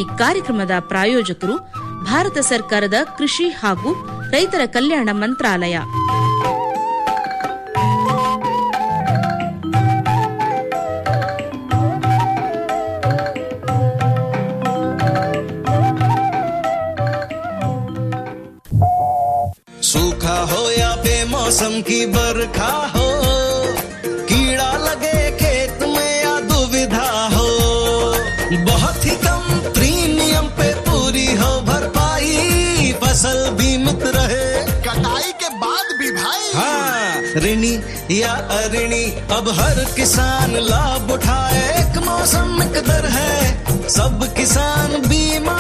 ಕಾರ್ಯಕ್ರಮದ ಪ್ರಾಯೋಜಕರು ಭಾರತ ಸರ್ಕಾರದ ಕೃಷಿ ಹಾಗೂ ರೈತರ ಕಲ್ಯಾಣ ಮಂತ್ರಾಲಯ सूखा हो या बेमौसम की बरखा हो कीड़ा लगे खेत में या दुविधा हो बहुत ही कम प्रीमियम पे पूरी हो भरपाई फसल बीमित रहे कटाई के बाद भी भाई हाँ ऋणी या अऋणी अब हर किसान लाभ उठाए एक मौसम एक दर है सब किसान बीमा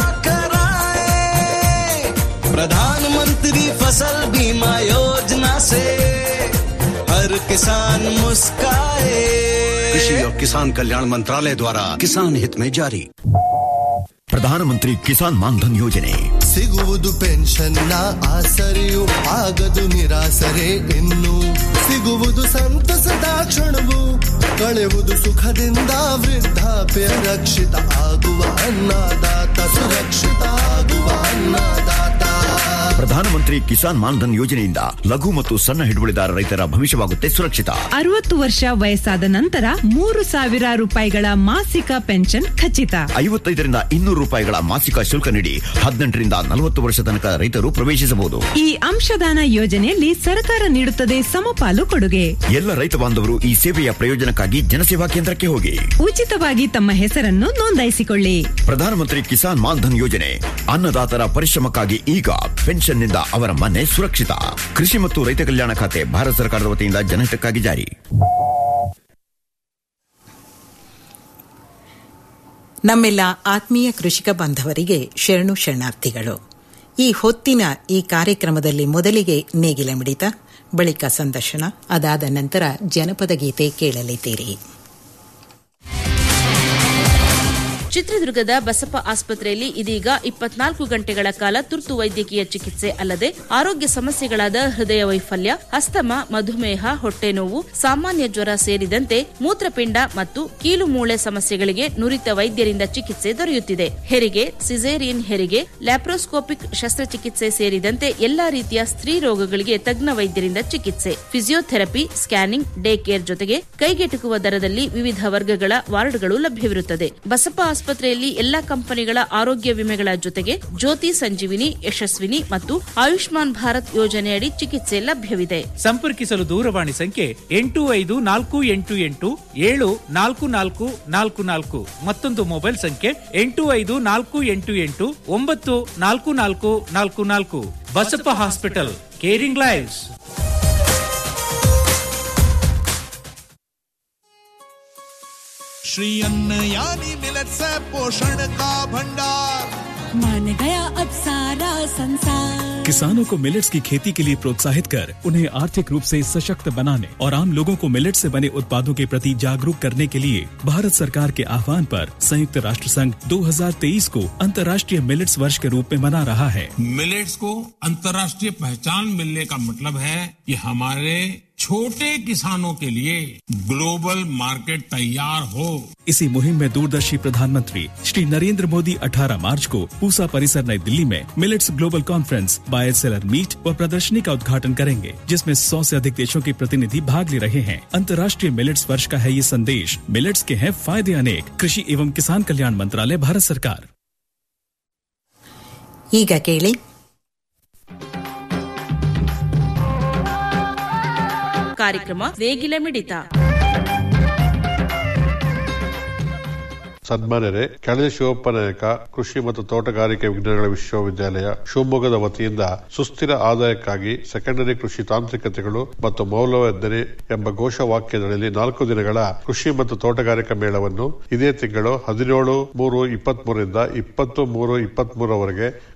कराए प्रधानमंत्री फसल बीमा योजना से हर किसान मुस्काए कृषि और किसान कल्याण मंत्रालय द्वारा किसान हित में जारी ಪ್ರಧಾನಮಂತ್ರಿ ಕಿಸಾನ್ ಮಾನ್ಧನ್ ಯೋಜನೆ ಸಿಗುವುದು ಪೆನ್ಷನ್ನ ಆಸರೆಯು ಆಗದು ನಿರಾಸರೆ ಇನ್ನು ಸಿಗುವುದು ಸಂತಸದ ಕ್ಷಣವು ಕಳೆಯುವುದು ಸುಖದಿಂದ ವೃದ್ಧಾಪ್ಯ ರಕ್ಷಿತ ಆಗುವ ಅನ್ನದಾತ ಸುರಕ್ಷಿತ ಆಗುವ ಅನ್ನದಾತ ಪ್ರಧಾನಮಂತ್ರಿ ಕಿಸಾನ್ ಮಾನ್ಧನ್ ಯೋಜನೆಯಿಂದ ಲಘು ಮತ್ತು ಸಣ್ಣ ಹಿಡುವಳಿದಾರ ರೈತರ ಭವಿಷ್ಯವಾಗುತ್ತೆ ಸುರಕ್ಷಿತ ಅರವತ್ತು ವರ್ಷ ವಯಸ್ಸಾದ ನಂತರ ಮೂರು ಸಾವಿರ ರೂಪಾಯಿಗಳ ಮಾಸಿಕ ಪೆನ್ಷನ್ ಖಚಿತ ಐವತ್ತೈದರಿಂದ ಇನ್ನೂರು ರೂಪಾಯಿಗಳ ಮಾಸಿಕ ಶುಲ್ಕ ನೀಡಿ ಹದಿನೆಂಟರಿಂದ ನಲವತ್ತು ವರ್ಷ ತನಕ ರೈತರು ಪ್ರವೇಶಿಸಬಹುದು ಈ ಅಂಶದಾನ ಯೋಜನೆಯಲ್ಲಿ ಸರ್ಕಾರ ನೀಡುತ್ತದೆ ಸಮಪಾಲು ಕೊಡುಗೆ ಎಲ್ಲ ರೈತ ಬಾಂಧವರು ಈ ಸೇವೆಯ ಪ್ರಯೋಜನಕ್ಕಾಗಿ ಜನಸೇವಾ ಕೇಂದ್ರಕ್ಕೆ ಹೋಗಿ ಉಚಿತವಾಗಿ ತಮ್ಮ ಹೆಸರನ್ನು ನೋಂದಾಯಿಸಿಕೊಳ್ಳಿ ಪ್ರಧಾನಮಂತ್ರಿ ಕಿಸಾನ್ ಮಾನ್ಧನ್ ಯೋಜನೆ ಅನ್ನದಾತರ ಪರಿಶ್ರಮಕ್ಕಾಗಿ ಈಗ ಪೆನ್ಷನ್ನಿಂದ ಅವರ ಮನೆ ಸುರಕ್ಷಿತ ಕೃಷಿ ಮತ್ತು ರೈತ ಕಲ್ಯಾಣ ಖಾತೆ ಭಾರತ ಸರ್ಕಾರದ ವತಿಯಿಂದ ಜನಹಿತಕ್ಕಾಗಿ ಜಾರಿ ನಮ್ಮೆಲ್ಲ ಆತ್ಮೀಯ ಕೃಷಿಕ ಬಾಂಧವರಿಗೆ ಶರಣು ಶರಣಾರ್ಥಿಗಳು ಈ ಹೊತ್ತಿನ ಈ ಕಾರ್ಯಕ್ರಮದಲ್ಲಿ ಮೊದಲಿಗೆ ನೇಗಿಲ ಮಿಡಿತ ಬಳಿಕ ಸಂದರ್ಶನ ಅದಾದ ನಂತರ ಜನಪದ ಗೀತೆ ಕೇಳಲಿದ್ದೀರಿ ಚಿತ್ರದುರ್ಗದ ಬಸಪ್ಪ ಆಸ್ಪತ್ರೆಯಲ್ಲಿ ಇದೀಗ ಇಪ್ಪತ್ನಾಲ್ಕು ಗಂಟೆಗಳ ಕಾಲ ತುರ್ತು ವೈದ್ಯಕೀಯ ಚಿಕಿತ್ಸೆ ಅಲ್ಲದೆ ಆರೋಗ್ಯ ಸಮಸ್ಯೆಗಳಾದ ಹೃದಯ ವೈಫಲ್ಯ ಅಸ್ತಮ ಮಧುಮೇಹ ಹೊಟ್ಟೆ ನೋವು ಸಾಮಾನ್ಯ ಜ್ವರ ಸೇರಿದಂತೆ ಮೂತ್ರಪಿಂಡ ಮತ್ತು ಕೀಲು ಮೂಳೆ ಸಮಸ್ಯೆಗಳಿಗೆ ನುರಿತ ವೈದ್ಯರಿಂದ ಚಿಕಿತ್ಸೆ ದೊರೆಯುತ್ತಿದೆ ಹೆರಿಗೆ ಸಿಸೇರಿಯನ್ ಹೆರಿಗೆ ಲ್ಯಾಪ್ರೋಸ್ಕೋಪಿಕ್ ಶಸ್ತ್ರಚಿಕಿತ್ಸೆ ಸೇರಿದಂತೆ ಎಲ್ಲಾ ರೀತಿಯ ಸ್ತ್ರೀ ರೋಗಗಳಿಗೆ ತಜ್ಞ ವೈದ್ಯರಿಂದ ಚಿಕಿತ್ಸೆ ಫಿಸಿಯೋಥೆರಪಿ ಸ್ಕ್ಯಾನಿಂಗ್ ಡೇ ಕೇರ್ ಜೊತೆಗೆ ಕೈಗೆಟುಕುವ ದರದಲ್ಲಿ ವಿವಿಧ ವರ್ಗಗಳ ವಾರ್ಡ್ಗಳು ಲಭ್ಯವಿರುತ್ತದೆ ಬಸಪ್ಪ ಆಸ್ಪತ್ರೆಯಲ್ಲಿ ಎಲ್ಲಾ ಕಂಪನಿಗಳ ಆರೋಗ್ಯ ವಿಮೆಗಳ ಜೊತೆಗೆ ಜ್ಯೋತಿ ಸಂಜೀವಿನಿ ಯಶಸ್ವಿನಿ ಮತ್ತು ಆಯುಷ್ಮಾನ್ ಭಾರತ್ ಯೋಜನೆಯಡಿ ಚಿಕಿತ್ಸೆ ಲಭ್ಯವಿದೆ ಸಂಪರ್ಕಿಸಲು ದೂರವಾಣಿ ಸಂಖ್ಯೆ ಎಂಟು ಐದು ನಾಲ್ಕು ಎಂಟು ಎಂಟು ಏಳು ನಾಲ್ಕು ನಾಲ್ಕು ನಾಲ್ಕು ನಾಲ್ಕು ಮತ್ತೊಂದು ಮೊಬೈಲ್ ಸಂಖ್ಯೆ ಎಂಟು ಐದು ನಾಲ್ಕು ಎಂಟು ಎಂಟು ಒಂಬತ್ತು ನಾಲ್ಕು ನಾಲ್ಕು ನಾಲ್ಕು ನಾಲ್ಕು Basappa hospital caring lives Shri Anna यानी मिलट्स है पोषण का भंडार मान गया अब सारा संसार किसानों को मिलेट्स की खेती के लिए प्रोत्साहित कर उन्हें आर्थिक रूप से सशक्त बनाने और आम लोगों को मिलेट से बने उत्पादों के प्रति जागरूक करने के लिए भारत सरकार के आह्वान पर संयुक्त राष्ट्र संघ 2023 को अंतर्राष्ट्रीय मिलेट्स वर्ष के रूप में मना रहा है मिलेट्स को अंतर्राष्ट्रीय पहचान मिलने का मतलब है कि हमारे छोटे किसानों के लिए ग्लोबल मार्केट तैयार हो इसी मुहिम में दूरदर्शी प्रधानमंत्री श्री नरेंद्र मोदी 18 मार्च को पूसा परिसर नई दिल्ली में millets global conference buyer seller meet व प्रदर्शनी का उद्घाटन करेंगे जिसमें 100 से अधिक देशों के प्रतिनिधि भाग ले रहे हैं अंतर्राष्ट्रीय मिलेट्स वर्ष का है ये संदेश मिलेट्स के हैं फायदे अनेक कृषि एवं किसान कल्याण मंत्रालय भारत सरकार ಈಗ ಕೇಳಿ ಕಾರ್ಯಕ್ರಮ ನೇಗಿಲ ಮಿಡಿತ ಸನ್ಮಾನ್ಯರೇ ಕೆಳದಿ ಶಿವಪ್ಪ ನಾಯಕ ಕೃಷಿ ಮತ್ತು ತೋಟಗಾರಿಕೆ ವಿಜ್ಞಾನಗಳ ವಿಶ್ವವಿದ್ಯಾಲಯ ಶಿವಮೊಗ್ಗದ ವತಿಯಿಂದ ಸುಸ್ಥಿರ ಆದಾಯಕ್ಕಾಗಿ ಸೆಕೆಂಡರಿ ಕೃಷಿ ತಾಂತ್ರಿಕತೆಗಳು ಮತ್ತು ಮೌಲ್ಯವರ್ಧನೆ ಎಂಬ ಘೋಷವಾಕ್ಯದಲ್ಲಿ ನಾಲ್ಕು ದಿನಗಳ ಕೃಷಿ ಮತ್ತು ತೋಟಗಾರಿಕಾ ಮೇಳವನ್ನು ಇದೇ ತಿಂಗಳು ಹದಿನೇಳು ಮೂರು ಇಪ್ಪತ್ತ್ ಮೂರರಿಂದ ಇಪ್ಪತ್ತು ಮೂರು ಇಪ್ಪತ್ತ್ ಮೂರವರೆಗೆ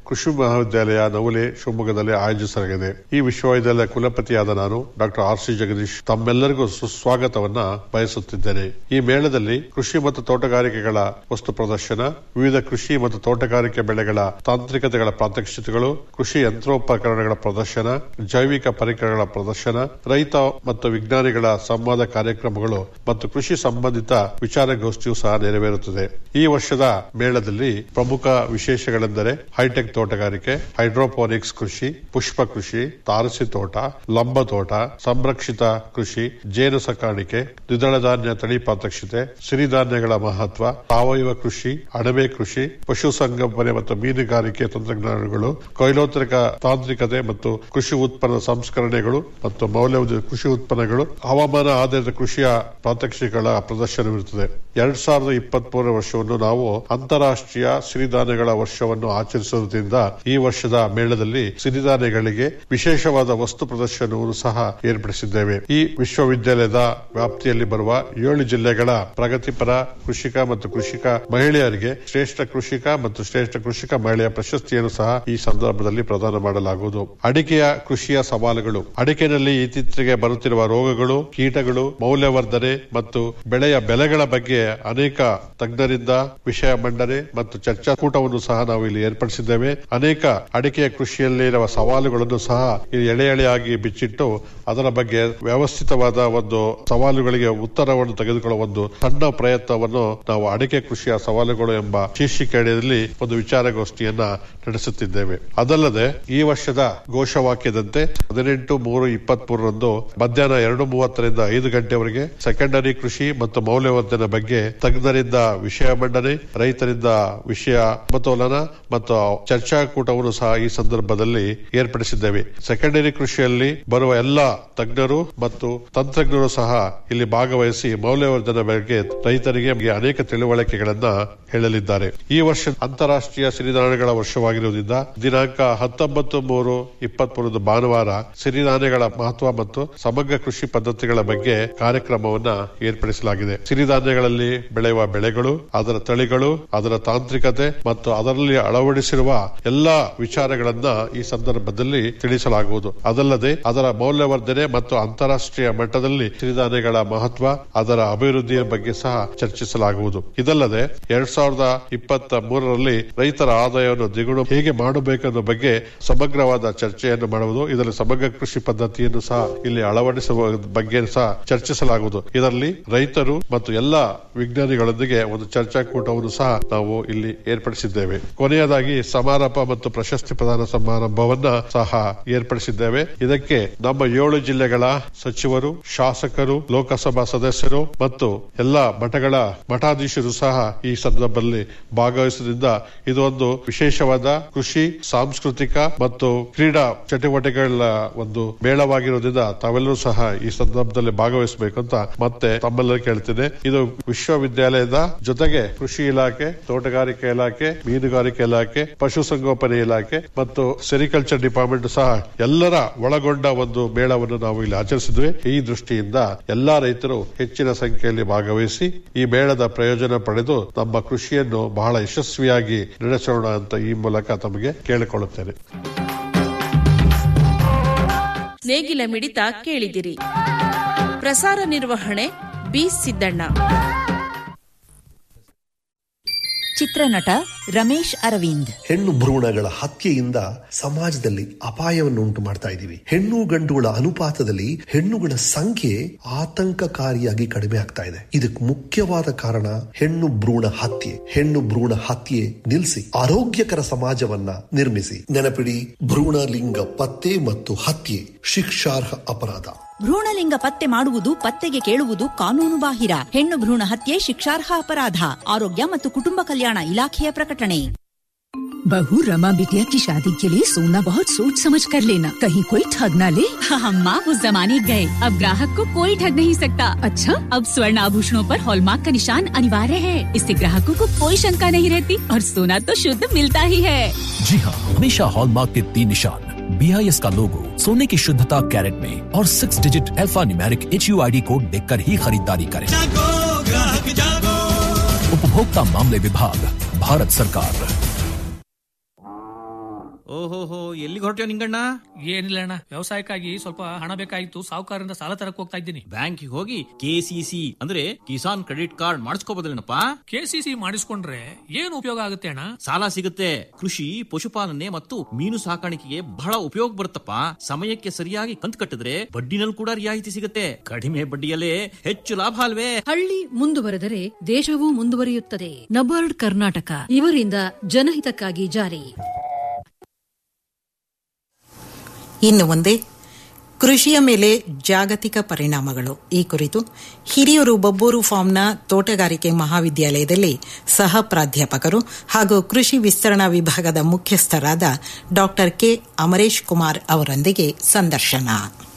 ಕೃಷಿ ಮಹಾವಿದ್ಯಾಲಯ ನವಲೆ ಶಿವಮೊಗ್ಗದಲ್ಲಿ ಆಯೋಜಿಸಲಾಗಿದೆ ಈ ವಿಶ್ವವಿದ್ಯಾಲಯ ಕುಲಪತಿಯಾದ ನಾನು ಡಾಕ್ಟರ್ ಆರ್ ಸಿ ಜಗದೀಶ್ ತಮ್ಮೆಲ್ಲರಿಗೂ ಸುಸ್ವಾಗತವನ್ನ ಬಯಸುತ್ತಿದ್ದೇನೆ ಈ ಮೇಳದಲ್ಲಿ ಕೃಷಿ ಮತ್ತು ತೋಟಗಾರಿಕೆಗಳ ವಸ್ತು ಪ್ರದರ್ಶನ ವಿವಿಧ ಕೃಷಿ ಮತ್ತು ತೋಟಗಾರಿಕೆ ಬೆಳೆಗಳ ತಾಂತ್ರಿಕತೆಗಳ ಪ್ರಾತ್ಯಕ್ಷಿತೆಗಳು ಕೃಷಿ ಯಂತ್ರೋಪಕರಣಗಳ ಪ್ರದರ್ಶನ ಜೈವಿಕ ಪರಿಕರಗಳ ಪ್ರದರ್ಶನ ರೈತ ಮತ್ತು ವಿಜ್ಞಾನಿಗಳ ಸಂವಾದ ಕಾರ್ಯಕ್ರಮಗಳು ಮತ್ತು ಕೃಷಿ ಸಂಬಂಧಿತ ವಿಚಾರಗೋಷ್ಠಿಯು ಸಹ ನೆರವೇರುತ್ತದೆ ಈ ವರ್ಷದ ಮೇಳದಲ್ಲಿ ಪ್ರಮುಖ ವಿಶೇಷಗಳೆಂದರೆ ಹೈಟೆಕ್ ತೋಟಗಾರಿಕೆ ಹೈಡ್ರೋಪೋನಿಕ್ಸ್ ಕೃಷಿ ಪುಷ್ಪ ಕೃಷಿ ತಾರಸಿ ತೋಟ ಲಂಬ ತೋಟ ಸಂರಕ್ಷಿತ ಕೃಷಿ ಜೇನು ಸಾಕಾಣಿಕೆ ದ್ವಿದಳ ಧಾನ್ಯ ತಳಿ ಪ್ರಾತ್ಯಕ್ಷಿತೆ ಸಿರಿಧಾನ್ಯಗಳ ಮಹತ್ವ ಸಾವಯವ ಕೃಷಿ ಅಣಬೆ ಕೃಷಿ ಪಶುಸಂಗೋಪನೆ ಮತ್ತು ಮೀನುಗಾರಿಕೆ ತಂತ್ರಜ್ಞಾನಗಳು ಕೊಯ್ಲೋತ್ತರಿಕ ತಾಂತ್ರಿಕತೆ ಮತ್ತು ಕೃಷಿ ಉತ್ಪನ್ನ ಸಂಸ್ಕರಣೆಗಳು ಮತ್ತು ಮೌಲ್ಯವರ್ಧಿತ ಕೃಷಿ ಉತ್ಪನ್ನಗಳು ಹವಾಮಾನ ಆಧಾರಿತ ಕೃಷಿಯ ಪ್ರಾತ್ಯಕ್ಷಿಕೆಗಳ ಪ್ರದರ್ಶನವಿರುತ್ತದೆ ಎರಡ್ ಸಾವಿರದ ಇಪ್ಪತ್ತ್ ಮೂರನೇ ವರ್ಷವನ್ನು ನಾವು ಅಂತಾರಾಷ್ಟ್ರೀಯ ಸಿರಿಧಾನ್ಯಗಳ ವರ್ಷವನ್ನು ಆಚರಿಸುವುದರಿಂದ ಈ ವರ್ಷದ ಮೇಳದಲ್ಲಿ ಸಿರಿಧಾನ್ಯಗಳಿಗೆ ವಿಶೇಷವಾದ ವಸ್ತು ಪ್ರದರ್ಶನವನ್ನು ಸಹ ಏರ್ಪಡಿಸಿದ್ದೇವೆ ಈ ವಿಶ್ವವಿದ್ಯಾಲಯದ ವ್ಯಾಪ್ತಿಯಲ್ಲಿ ಬರುವ ಏಳು ಜಿಲ್ಲೆಗಳ ಪ್ರಗತಿಪರ ಕೃಷಿಕ ಮತ್ತು ಕೃಷಿಕ ಮಹಿಳೆಯರಿಗೆ ಶ್ರೇಷ್ಠ ಕೃಷಿಕ ಮತ್ತು ಶ್ರೇಷ್ಠ ಕೃಷಿಕ ಮಹಿಳೆಯ ಪ್ರಶಸ್ತಿಯನ್ನು ಸಹ ಈ ಸಂದರ್ಭದಲ್ಲಿ ಪ್ರದಾನ ಮಾಡಲಾಗುವುದು ಅಡಿಕೆಯ ಕೃಷಿಯ ಸವಾಲುಗಳು ಅಡಿಕೆನಲ್ಲಿ ಇತ್ತೀಚೆಗೆ ಬರುತ್ತಿರುವ ರೋಗಗಳು ಕೀಟಗಳು ಮೌಲ್ಯವರ್ಧನೆ ಮತ್ತು ಬೆಳೆಯ ಬೆಲೆಗಳ ಬಗ್ಗೆ ಅನೇಕ ತಜ್ಞರಿಂದ ವಿಷಯ ಮಂಡನೆ ಮತ್ತು ಚರ್ಚಾಕೂಟವನ್ನು ಸಹ ನಾವು ಇಲ್ಲಿ ಏರ್ಪಡಿಸಿದ್ದೇವೆ ಅನೇಕ ಅಡಿಕೆಯ ಕೃಷಿಯಲ್ಲಿ ಇರುವ ಸವಾಲುಗಳನ್ನು ಸಹ ಇಲ್ಲಿ ಎಳೆ ಎಳೆಯಾಗಿ ಬಿಚ್ಚಿಟ್ಟು ಅದರ ಬಗ್ಗೆ ವ್ಯವಸ್ಥಿತವಾದ ಒಂದು ಸವಾಲುಗಳಿಗೆ ಉತ್ತರವನ್ನು ತೆಗೆದುಕೊಳ್ಳುವ ಒಂದು ಸಣ್ಣ ಪ್ರಯತ್ನವನ್ನು ನಾವು ಅಡಿಕೆ ಕೃಷಿಯ ಸವಾಲುಗಳು ಎಂಬ ಶೀರ್ಷಿಕೆಯಲ್ಲಿ ಒಂದು ವಿಚಾರಗೋಷ್ಠಿಯನ್ನ ನಡೆಸುತ್ತಿದ್ದೇವೆ ಅದಲ್ಲದೆ ಈ ವರ್ಷದ ಘೋಷವಾಕ್ಯದಂತೆ ಹದಿನೆಂಟು ಮೂರು ಇಪ್ಪತ್ತ್ ಮೂರರಂದು ಮಧ್ಯಾಹ್ನ ಎರಡು ಮೂವತ್ತರಿಂದ ಐದು ಗಂಟೆವರೆಗೆ ಸೆಕೆಂಡರಿ ಕೃಷಿ ಮತ್ತು ಮೌಲ್ಯವರ್ಧನೆ ಬಗ್ಗೆ ತಜ್ಞರಿಂದ ವಿಷಯ ಮಂಡನೆ ರೈತರಿಂದ ವಿಷಯ ಸಮತೋಲನ ಮತ್ತು ಚರ್ಚಾಕೂಟವನ್ನು ಸಹ ಈ ಸಂದರ್ಭದಲ್ಲಿ ಏರ್ಪಡಿಸಿದ್ದೇವೆ ಸೆಕೆಂಡರಿ ಕೃಷಿಯಲ್ಲಿ ಬರುವ ಎಲ್ಲ ತಜ್ಞರು ಮತ್ತು ತಂತ್ರಜ್ಞರು ಸಹ ಇಲ್ಲಿ ಭಾಗವಹಿಸಿ ಮೌಲ್ಯವರ್ಧನೆ ಬಗ್ಗೆ ರೈತರಿಗೆ ಅನೇಕ ತಿಳುವಳಿಕೆಗಳನ್ನ ಹೇಳಲಿದ್ದಾರೆ ಈ ವರ್ಷ ಅಂತಾರಾಷ್ಟ್ರೀಯ ಸಿರಿಧಾನ್ಯಗಳ ವರ್ಷವಾಗಿರುವುದರಿಂದ ದಿನಾಂಕ ಹತ್ತೊಂಬತ್ತು ಮೂರು ಇಪ್ಪತ್ತ್ ಮೂರದು ಭಾನುವಾರ ಸಿರಿಧಾನ್ಯಗಳ ಮಹತ್ವ ಮತ್ತು ಸಮಗ್ರ ಕೃಷಿ ಪದ್ಧತಿಗಳ ಬಗ್ಗೆ ಕಾರ್ಯಕ್ರಮವನ್ನ ಏರ್ಪಡಿಸಲಾಗಿದೆ ಸಿರಿಧಾನ್ಯಗಳಲ್ಲಿ ಬೆಳೆಯುವ ಬೆಳೆಗಳು ಅದರ ತಳಿಗಳು ಅದರ ತಾಂತ್ರಿಕತೆ ಮತ್ತು ಅದರಲ್ಲಿ ಅಳವಡಿಸಿರುವ ಎಲ್ಲಾ ವಿಚಾರಗಳನ್ನ ಈ ಸಂದರ್ಭದಲ್ಲಿ ತಿಳಿಸಲಾಗುವುದು ಅದಲ್ಲದೆ ಅದರ ಮೌಲ್ಯವರ್ಧನೆ ಮತ್ತು ಅಂತಾರಾಷ್ಟ್ರೀಯ ಮಟ್ಟದಲ್ಲಿ ಸಿರಿಧಾನ್ಯಗಳ ಮಹತ್ವ ಅದರ ಅಭಿವೃದ್ಧಿಯ ಬಗ್ಗೆ ಸಹ ಚರ್ಚಿಸಲಾಗುವುದು ಇದಲ್ಲದೆ ಎರಡ್ ಸಾವಿರದ ಇಪ್ಪತ್ತ ಮೂರರಲ್ಲಿ ರೈತರ ಆದಾಯವನ್ನು ದ್ವಿಗುಣ ಹೇಗೆ ಮಾಡಬೇಕನ್ನೋ ಬಗ್ಗೆ ಸಮಗ್ರವಾದ ಚರ್ಚೆಯನ್ನು ಮಾಡುವುದು ಇದರಲ್ಲಿ ಸಮಗ್ರ ಕೃಷಿ ಪದ್ಧತಿಯನ್ನು ಸಹ ಇಲ್ಲಿ ಅಳವಡಿಸುವ ಬಗ್ಗೆ ಸಹ ಚರ್ಚಿಸಲಾಗುವುದು ಇದರಲ್ಲಿ ರೈತರು ಮತ್ತು ಎಲ್ಲಾ ವಿಜ್ಞಾನಿಗಳೊಂದಿಗೆ ಒಂದು ಚರ್ಚಾಕೂಟವನ್ನು ಸಹ ನಾವು ಇಲ್ಲಿ ಏರ್ಪಡಿಸಿದ್ದೇವೆ ಕೊನೆಯದಾಗಿ ಸಮಾರಂಭ ಮತ್ತು ಪ್ರಶಸ್ತಿ ಪ್ರದಾನ ಸಮಾರಂಭವನ್ನ ಸಹ ಏರ್ಪಡಿಸಿದ್ದೇವೆ ಇದಕ್ಕೆ ನಮ್ಮ ಏಳು ಜಿಲ್ಲೆಗಳ ಸಚಿವರು ಶಾಸಕರು ಲೋಕಸಭಾ ಸದಸ್ಯರು ಮತ್ತು ಎಲ್ಲಾ ಮಠಗಳ ಮಠಾಧೀಶರು ಸಹ ಈ ಸಂದರ್ಭದಲ್ಲಿ ಭಾಗವಹಿಸುವುದರಿಂದ ಇದು ಒಂದು ವಿಶೇಷವಾದ ಕೃಷಿ ಸಾಂಸ್ಕೃತಿಕ ಮತ್ತು ಕ್ರೀಡಾ ಚಟುವಟಿಕೆಗಳ ಒಂದು ಮೇಳವಾಗಿರುವುದರಿಂದ ತಾವೆಲ್ಲರೂ ಸಹ ಈ ಸಂದರ್ಭದಲ್ಲಿ ಭಾಗವಹಿಸಬೇಕು ಅಂತ ಮತ್ತೆ ತಮ್ಮೆಲ್ಲರೂ ಕೇಳ್ತೇನೆ ಇದು ವಿಶ್ವವಿದ್ಯಾಲಯದ ಜೊತೆಗೆ ಕೃಷಿ ಇಲಾಖೆ ತೋಟಗಾರಿಕೆ ಇಲಾಖೆ ಮೀನುಗಾರಿಕೆ ಇಲಾಖೆ ಪಶುಸಂಗೋಪನೆ ಇಲಾಖೆ ಮತ್ತು ಸೆರಿಕಲ್ಚರ್ ಡಿಪಾರ್ಟ್ಮೆಂಟ್ ಸಹ ಎಲ್ಲರ ಒಳಗೊಂಡ ಒಂದು ಮೇಳವನ್ನು ನಾವು ಇಲ್ಲಿ ಆಚರಿಸಿದ್ವಿ ಈ ದೃಷ್ಟಿಯಿಂದ ಎಲ್ಲಾ ರೈತರು ಹೆಚ್ಚಿನ ಸಂಖ್ಯೆಯಲ್ಲಿ ಭಾಗವಹಿಸಿ ಈ ಮೇಳದ ಪ್ರಯೋಜನ ಪಡೆದು ನಮ್ಮ ಕೃಷಿಯನ್ನು ಬಹಳ ಯಶಸ್ವಿಯಾಗಿ ನಡೆಸೋಣ ಅಂತ ಈ ಮೂಲಕ ತಮಗೆ ಕೇಳಿಕೊಳ್ಳುತ್ತೇನೆ ನೇಗಿಲ ಮಿಡಿತ ಕೇಳಿದಿರಿ ಪ್ರಸಾರ ನಿರ್ವಹಣೆ ಬಿ ಸಿದ್ದಣ್ಣ ಚಿತ್ರನಟ ರಮೇಶ್ ಅರವಿಂದ್ ಹೆಣ್ಣು ಭ್ರೂಣಗಳ ಹತ್ಯೆಯಿಂದ ಸಮಾಜದಲ್ಲಿ ಅಪಾಯವನ್ನು ಉಂಟು ಮಾಡ್ತಾ ಇದ್ದೀವಿ ಹೆಣ್ಣು ಗಂಡುಗಳ ಅನುಪಾತದಲ್ಲಿ ಹೆಣ್ಣುಗಳ ಸಂಖ್ಯೆ ಆತಂಕಕಾರಿಯಾಗಿ ಕಡಿಮೆ ಆಗ್ತಾ ಇದೆ ಇದಕ್ಕೆ ಮುಖ್ಯವಾದ ಕಾರಣ ಹೆಣ್ಣು ಭ್ರೂಣ ಹತ್ಯೆ ಹೆಣ್ಣು ಭ್ರೂಣ ಹತ್ಯೆ ನಿಲ್ಲಿಸಿ ಆರೋಗ್ಯಕರ ಸಮಾಜವನ್ನ ನಿರ್ಮಿಸಿ ನೆನಪಿಡಿ ಭ್ರೂಣ ಲಿಂಗ ಪತ್ತೆ ಮತ್ತು ಹತ್ಯೆ ಶಿಕ್ಷಾರ್ಹ ಅಪರಾಧ ಭ್ರೂಣಲಿಂಗ ಪತ್ತೆ ಮಾಡುವುದು ಪತ್ತೆಗೆ ಕೇಳುವುದು ಕಾನೂನು ಬಾಹಿರ ಹೆಣ್ಣು ಭ್ರೂಣ ಹತ್ಯೆ ಶಿಕ್ಷಾರ್ಹ ಅಪರಾಧ ಆರೋಗ್ಯ ಮತ್ತು ಕುಟುಂಬ ಕಲ್ಯಾಣ ಇಲಾಖೆಯ ಪ್ರಕಟಣೆ बहू रमा बिटिया की शादी के लिए सोना बहुत सोच समझ कर लेना कहीं कोई ठग ना ले हम माँ उस जमाने गए अब ग्राहक को कोई ठग नहीं सकता अच्छा अब स्वर्ण आभूषणों पर हॉलमार्क का निशान अनिवार्य है इससे ग्राहकों को कोई शंका नहीं रहती और सोना तो शुद्ध मिलता ही है जी हाँ हमेशा हॉलमार्क के तीन निशान बी आई एस का लोगो सोने की शुद्धता कैरेट में और six digit alpha numeric H U I D code देख कर ही खरीदारी करें उपभोक्ता मामले विभाग भारत सरकार ಓಹೋಹೋ ಎಲ್ಲಿಗೆ ಹೊರಟ್ಯೋ ನಿಂಗಣ್ಣ ಏನಿಲ್ಲ ಅಣ್ಣ ವ್ಯವಸಾಯಕ್ಕಾಗಿ ಸ್ವಲ್ಪ ಹಣ ಬೇಕಾಗಿತ್ತು ಸಾಹುಕಾರರಿಂದ ಸಾಲ ತರಕ್ ಹೋಗ್ತಾ ಇದ್ದೀನಿ ಬ್ಯಾಂಕಿಗೆ ಹೋಗಿ ಕೆಸಿಸಿ ಅಂದ್ರೆ ಕಿಸಾನ್ ಕ್ರೆಡಿಟ್ ಕಾರ್ಡ್ ಮಾಡಿಸ್ಕೋಬೋದಲ್ಲೇನಪ್ಪ ಕೆಸಿಸಿ ಮಾಡಿಸ್ಕೊಂಡ್ರೆ ಏನು ಉಪಯೋಗ ಆಗುತ್ತೆ ಅಣ್ಣ ಸಾಲ ಸಿಗುತ್ತೆ ಕೃಷಿ ಪಶುಪಾಲನೆ ಮತ್ತು ಮೀನು ಸಾಕಾಣಿಕೆಗೆ ಬಹಳ ಉಪಯೋಗ ಬರುತ್ತಪ್ಪ ಸಮಯಕ್ಕೆ ಸರಿಯಾಗಿ ಕಂತು ಕಟ್ಟಿದ್ರೆ ಬಡ್ಡಿನಲ್ಲಿ ಕೂಡ ರಿಯಾಯಿತಿ ಸಿಗುತ್ತೆ ಕಡಿಮೆ ಬಡ್ಡಿಯಲ್ಲೇ ಹೆಚ್ಚು ಲಾಭ ಅಲ್ವೇ ಹಳ್ಳಿ ಮುಂದುವರೆದರೆ ದೇಶವೂ ಮುಂದುವರಿಯುತ್ತದೆ ನಬಾರ್ಡ್ ಕರ್ನಾಟಕ ಇವರಿಂದ ಜನಹಿತಕ್ಕಾಗಿ ಜಾರಿ ಇನ್ನು ಮುಂದೆ ಕೃಷಿಯ ಮೇಲೆ ಜಾಗತಿಕ ಪರಿಣಾಮಗಳು ಈ ಕುರಿತು ಹಿರಿಯೂರು ಬಬ್ಬೂರು ಫಾರ್ಮ್ನ ತೋಟಗಾರಿಕೆ ಮಹಾವಿದ್ಯಾಲಯದಲ್ಲಿ ಸಹ ಪ್ರಾಧ್ಯಾಪಕರು ಹಾಗೂ ಕೃಷಿ ವಿಸ್ತರಣಾ ವಿಭಾಗದ ಮುಖ್ಯಸ್ಥರಾದ ಡಾಕ್ಟರ್ ಕೆ ಅಮರೇಶ್ ಕುಮಾರ್ ಅವರೊಂದಿಗೆ ಸಂದರ್ಶನ